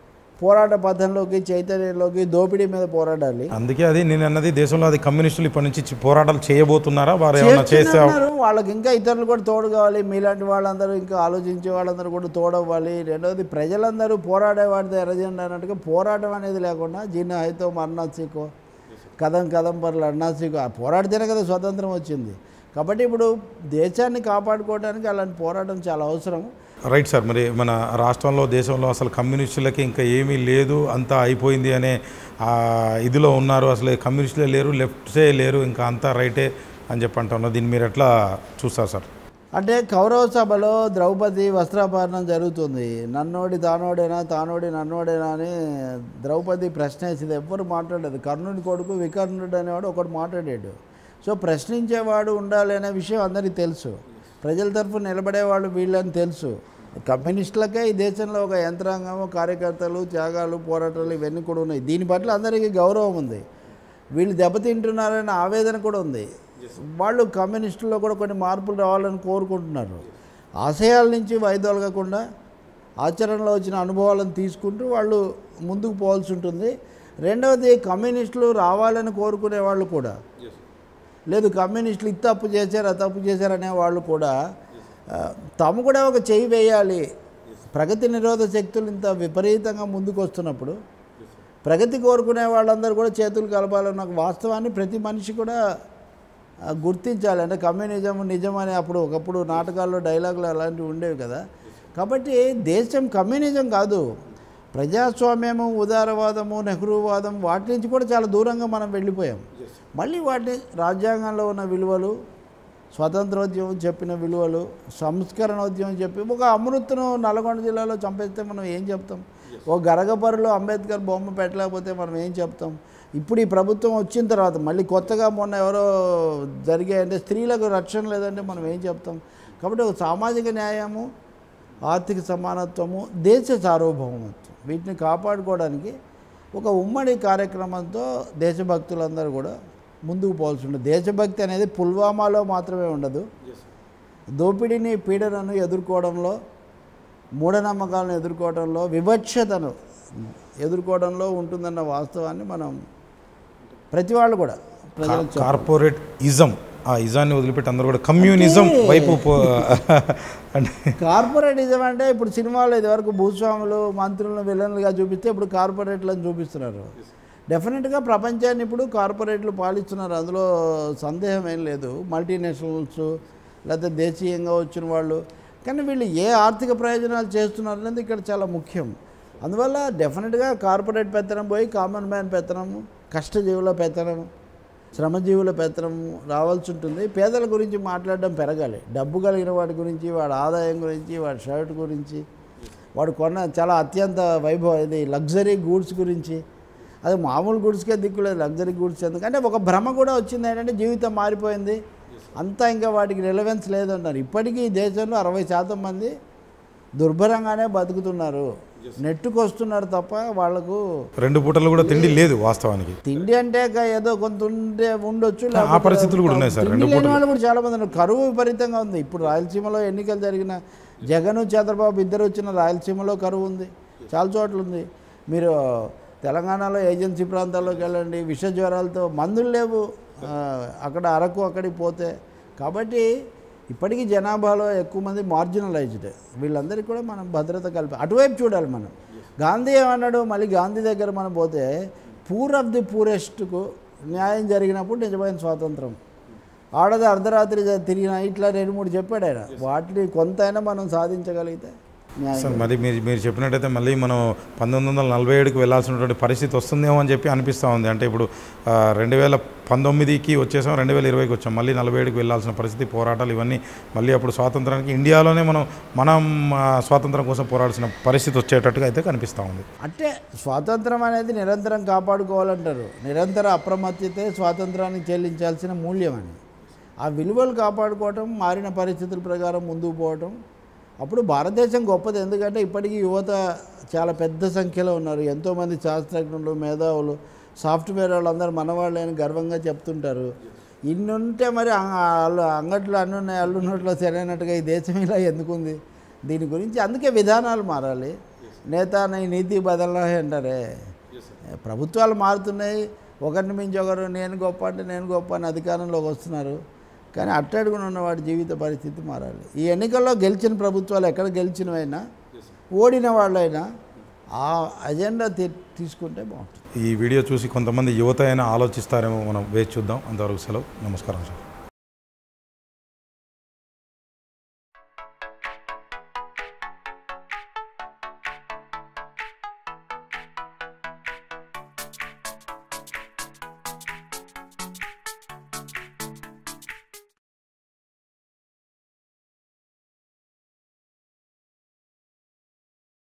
పోరాట పథంలోకి చైతన్యంలోకి దోపిడీ మీద పోరాడాలి అందుకే అది నేను అన్నది దేశంలో అది కమ్యూనిస్టులు ఇప్పటి నుంచి చి- పోరాటాలు చేయబోతున్నారా వారు ఏమైనా చేస్తే చేస్తున్నారు వాళ్ళకి ఇంకా ఇతరులు కూడా తోడు కావాలి మీలాంటి వాళ్ళందరూ ఇంకా ఆలోచించే వాళ్ళందరూ కూడా తోడవ్వాలి రెండవది ప్రజలందరూ పోరాడేవాడితే ఎర్రజెండా అన్నట్టుగా పోరాటం అనేది లేకుండా జిన్న హైతో మరణాసికో కథం కథం పర్లు అన్నాసికో ఆ పోరాడితేనే కదా స్వతంత్రం వచ్చింది కాబట్టి ఇప్పుడు దేశాన్ని కాపాడుకోవడానికి అలాంటి పోరాటం చాలా అవసరం రైట్ సార్ మరి మన రాష్ట్రంలో దేశంలో అసలు కమ్యూనిస్టులకి ఇంకా ఏమీ లేదు అంతా అయిపోయింది అనే ఆ, ఇదిలో ఉన్నారు అసలు కమ్యూనిస్టులే లేరు లెఫ్ట్సే లేరు ఇంకా అంతా రైటే అని చెప్పి అంటున్నారు దీన్ని మీరు ఎట్లా చూస్తారు సార్ అంటే కౌరవ సభలో ద్రౌపది వస్త్రాపహరణం జరుగుతుంది నన్నోడి తానోడేనా తానోడి నన్నోడేనా అని ద్రౌపది ప్రశ్న వేసింది ఎవ్వరు మాట్లాడలేదు కర్ణుడి కొడుకు వికర్ణుడు అనేవాడు ఒకడు మాట్లాడాడు సో ప్రశ్నించేవాడు ఉండాలి అనే విషయం అందరికీ తెలుసు ప్రజల తరఫున నిలబడేవాళ్ళు వీళ్ళని తెలుసు కమ్యూనిస్టులకే ఈ దేశంలో ఒక యంత్రాంగము కార్యకర్తలు త్యాగాలు పోరాటాలు ఇవన్నీ కూడా ఉన్నాయి దీని పట్ల అందరికీ గౌరవం ఉంది వీళ్ళు దెబ్బతింటున్నారనే ఆవేదన కూడా ఉంది వాళ్ళు కమ్యూనిస్టుల్లో కూడా కొన్ని మార్పులు రావాలని కోరుకుంటున్నారు ఆశయాల నుంచి వైదొలగకుండా ఆచరణలో వచ్చిన అనుభవాలను తీసుకుంటూ వాళ్ళు ముందుకు పోవాల్సి ఉంటుంది రెండవది కమ్యూనిస్టులు రావాలని కోరుకునే వాళ్ళు కూడా లేదు కమ్యూనిస్టులు ఇది తప్పు చేశారు అది తప్పు చేశారు అనే వాళ్ళు కూడా ఆ, తాము కూడా ఒక చెయ్యి వేయాలి ప్రగతి నిరోధ శక్తులు ఇంత విపరీతంగా ముందుకు వస్తున్నప్పుడు ప్రగతి కోరుకునే వాళ్ళందరూ కూడా చేతులు కలపాలన్న ఒక వాస్తవాన్ని ప్రతి మనిషి కూడా ఆ, గుర్తించాలి అంటే కమ్యూనిజం నిజం అని అప్పుడు ఒకప్పుడు నాటకాల్లో డైలాగులు అలాంటివి ఉండేవి కదా కాబట్టి దేశం కమ్యూనిజం కాదు ప్రజాస్వామ్యము ఉదారవాదము నెహ్రూవాదం వాటి నుంచి కూడా చాలా దూరంగా మనం వెళ్ళిపోయాం మళ్ళీ వాటి రాజ్యాంగంలో ఉన్న విలువలు స్వతంత్రోద్యమం చెప్పిన విలువలు సంస్కరణోద్యమం చెప్పి ఒక అమృత్ను నల్గొండ జిల్లాలో చంపేస్తే మనం ఏం చెప్తాం ఓ గరగపరులో అంబేద్కర్ బొమ్మ పెట్టలేకపోతే మనం ఏం చెప్తాం ఇప్పుడు ఈ ప్రభుత్వం వచ్చిన తర్వాత మళ్ళీ కొత్తగా మొన్న ఎవరో జరిగాయంటే స్త్రీలకు రక్షణ లేదంటే మనం ఏం చెప్తాం కాబట్టి ఒక సామాజిక న్యాయము ఆర్థిక సమానత్వము దేశ సార్వభౌమత్వం వీటిని కాపాడుకోవడానికి ఒక ఉమ్మడి కార్యక్రమంతో దేశభక్తులందరూ కూడా ముందుకు పోవాల్సి ఉంటుంది దేశభక్తి అనేది పుల్వామాలో మాత్రమే ఉండదు దోపిడీని పీడనను ఎదుర్కోవడంలో మూఢనమ్మకాలను ఎదుర్కోవడంలో వివక్షతను ఎదుర్కోవడంలో ఉంటుందన్న వాస్తవాన్ని మనం ప్రతి వాళ్ళు కూడా ప్రజలకు చెప్పాలి. కార్పొరేట్ ఇజం ఆ ఇజాన్ని వదిలిపెట్టి అందరూ కూడా కమ్యూనిజం అంటే- వైపు పో- అంటే కార్పొరేటిజం అంటే ఇప్పుడు సినిమాలో ఇదివరకు భూస్వాములు మంత్రులను విలన్లుగా చూపిస్తే ఇప్పుడు కార్పొరేట్లను చూపిస్తున్నారు డెఫినెట్గా ప్రపంచాన్ని ఇప్పుడు కార్పొరేట్లు పాలిస్తున్నారు అందులో సందేహం ఏం లేదు మల్టీనేషనల్స్ లేకపోతే దేశీయంగా వచ్చిన వాళ్ళు కానీ వీళ్ళు ఏ ఆర్థిక ప్రయోజనాలు చేస్తున్నారు అనేది ఇక్కడ చాలా ముఖ్యం అందువల్ల డెఫినెట్గా కార్పొరేట్ పెత్తనం పోయి కామన్ మ్యాన్ పెత్తనము కష్టజీవుల పెత్తనం శ్రమజీవుల పెత్తనం రావాల్సి ఉంటుంది పేదల గురించి మాట్లాడడం పెరగాలి డబ్బు కలిగిన వాడి గురించి వాడి ఆదాయం గురించి వాడి షర్ట్ గురించి వాడు కొన్న చాలా అత్యంత వైభవం ఇది లగ్జరీ గూడ్స్ గురించి అది మామూలు గూడ్స్కే దిక్కులేదు లగ్జరీ గూడ్స్ ఎందుకంటే ఒక భ్రమ కూడా వచ్చింది ఏంటంటే జీవితం మారిపోయింది అంతా ఇంకా వాటికి రిలవెన్స్ లేదన్నారు ఇప్పటికీ ఈ దేశంలో అరవై శాతం మంది దుర్భరంగానే బతుకుతున్నారు నెట్టుకు వస్తున్నారు తప్ప వాళ్ళకు రెండు పూటలు కూడా తిండి లేదు వాస్తవానికి తిండి అంటే ఇక ఏదో కొంత ఉండే ఉండొచ్చు ఆ లేకపోతే పరిస్థితులు కూడా ఉన్నాయి సార్, తిండి రెండు లేని పూటలు. వాళ్ళు కూడా చాలా మంది ఉన్నారు కరువు విపరీతంగా ఉంది ఇప్పుడు రాయలసీమలో ఎన్నికలు జరిగిన జగన్ చంద్రబాబు ఇద్దరు వచ్చిన రాయలసీమలో కరువు ఉంది చాలా చోట్ల ఉంది మీరు తెలంగాణలో ఏజెన్సీ ప్రాంతాల్లోకి వెళ్ళండి విష జ్వరాలతో మందులు లేవు ఆ, అక్కడ అరకు అక్కడికి పోతే కాబట్టి ఇప్పటికీ జనాభాలో ఎక్కువ మంది మార్జినలైజ్డ్ వీళ్ళందరికీ కూడా మనం భద్రత కలిపి అటువైపు చూడాలి మనం గాంధీ ఏమన్నాడు మళ్ళీ గాంధీ దగ్గర మనం పోతే పూర్ ఆఫ్ ది పూరెస్ట్కు న్యాయం జరిగినప్పుడు నిజమైన స్వాతంత్రం ఆడది అర్ధరాత్రి జ- తిరిగిన ఇట్లా రెండు మూడు చెప్పాడు ఆయన వాటిని కొంతైనా మనం సాధించగలిగితే న్యాయం సార్ మరి మీరు మీరు చెప్పినట్టయితే మళ్ళీ మనం పంతొమ్మిది వందల నలభై ఏడుకి వెళ్ళాల్సినటువంటి పరిస్థితి వస్తుందేమో అని చెప్పి అనిపిస్తూ ఉంది అంటే ఇప్పుడు ఆ, రెండు వేల పంతొమ్మిదికి వచ్చేసాం రెండు వేల ఇరవైకి వచ్చాం మళ్ళీ నలభై ఏడుకి వెళ్ళాల్సిన పరిస్థితి పోరాటాలు ఇవన్నీ మళ్ళీ అప్పుడు స్వాతంత్రానికి ఇండియాలోనే మనం మనం ఆ, స్వాతంత్రం కోసం పోరాడాల్సిన పరిస్థితి వచ్చేటట్టుగా అయితే కనిపిస్తూ ఉంది అంటే స్వాతంత్రం అనేది నిరంతరం కాపాడుకోవాలంటారు నిరంతర అప్రమత్తతే స్వాతంత్రానికి చెల్లించాల్సిన మూల్యం అని ఆ విలువలు కాపాడుకోవటం మారిన పరిస్థితుల ప్రకారం ముందుకు పోవటం అప్పుడు భారతదేశం గొప్పది ఎందుకంటే ఇప్పటికీ యువత చాలా పెద్ద సంఖ్యలో ఉన్నారు ఎంతోమంది శాస్త్రజ్ఞులు మేధావులు సాఫ్ట్వేర్ వాళ్ళందరూ మనవాళ్ళే అని గర్వంగా చెప్తుంటారు ఇన్ని ఉంటే మరి ఆ- అల్లు అంగట్లో అన్ని ఉన్నాయి అల్లున్నట్లో సరైనట్టుగా ఈ దేశం ఇలా ఎందుకుంది దీని గురించి అందుకే విధానాలు మారాలి నేత నీ నీతి బదలనా అంటారే ప్రభుత్వాలు మారుతున్నాయి ఒకరిని మించి ఒకరు నేను గొప్ప అంటే నేను గొప్ప అని అధికారంలోకి వస్తున్నారు కానీ అట్టడుగున ఉన్నవాడి జీవిత పరిస్థితి మారాలి ఈ ఎన్నికల్లో గెలిచిన ప్రభుత్వాలు ఎక్కడ గెలిచినవైనా ఓడిన వాళ్ళైనా ఆ అజెండా తీ- తీసుకుంటే బాగుంటుంది ఈ వీడియో చూసి కొంతమంది యువత అయినా ఆలోచిస్తారేమో మనం వేచి చూద్దాం అంతవరకు సెలవు నమస్కారం సార్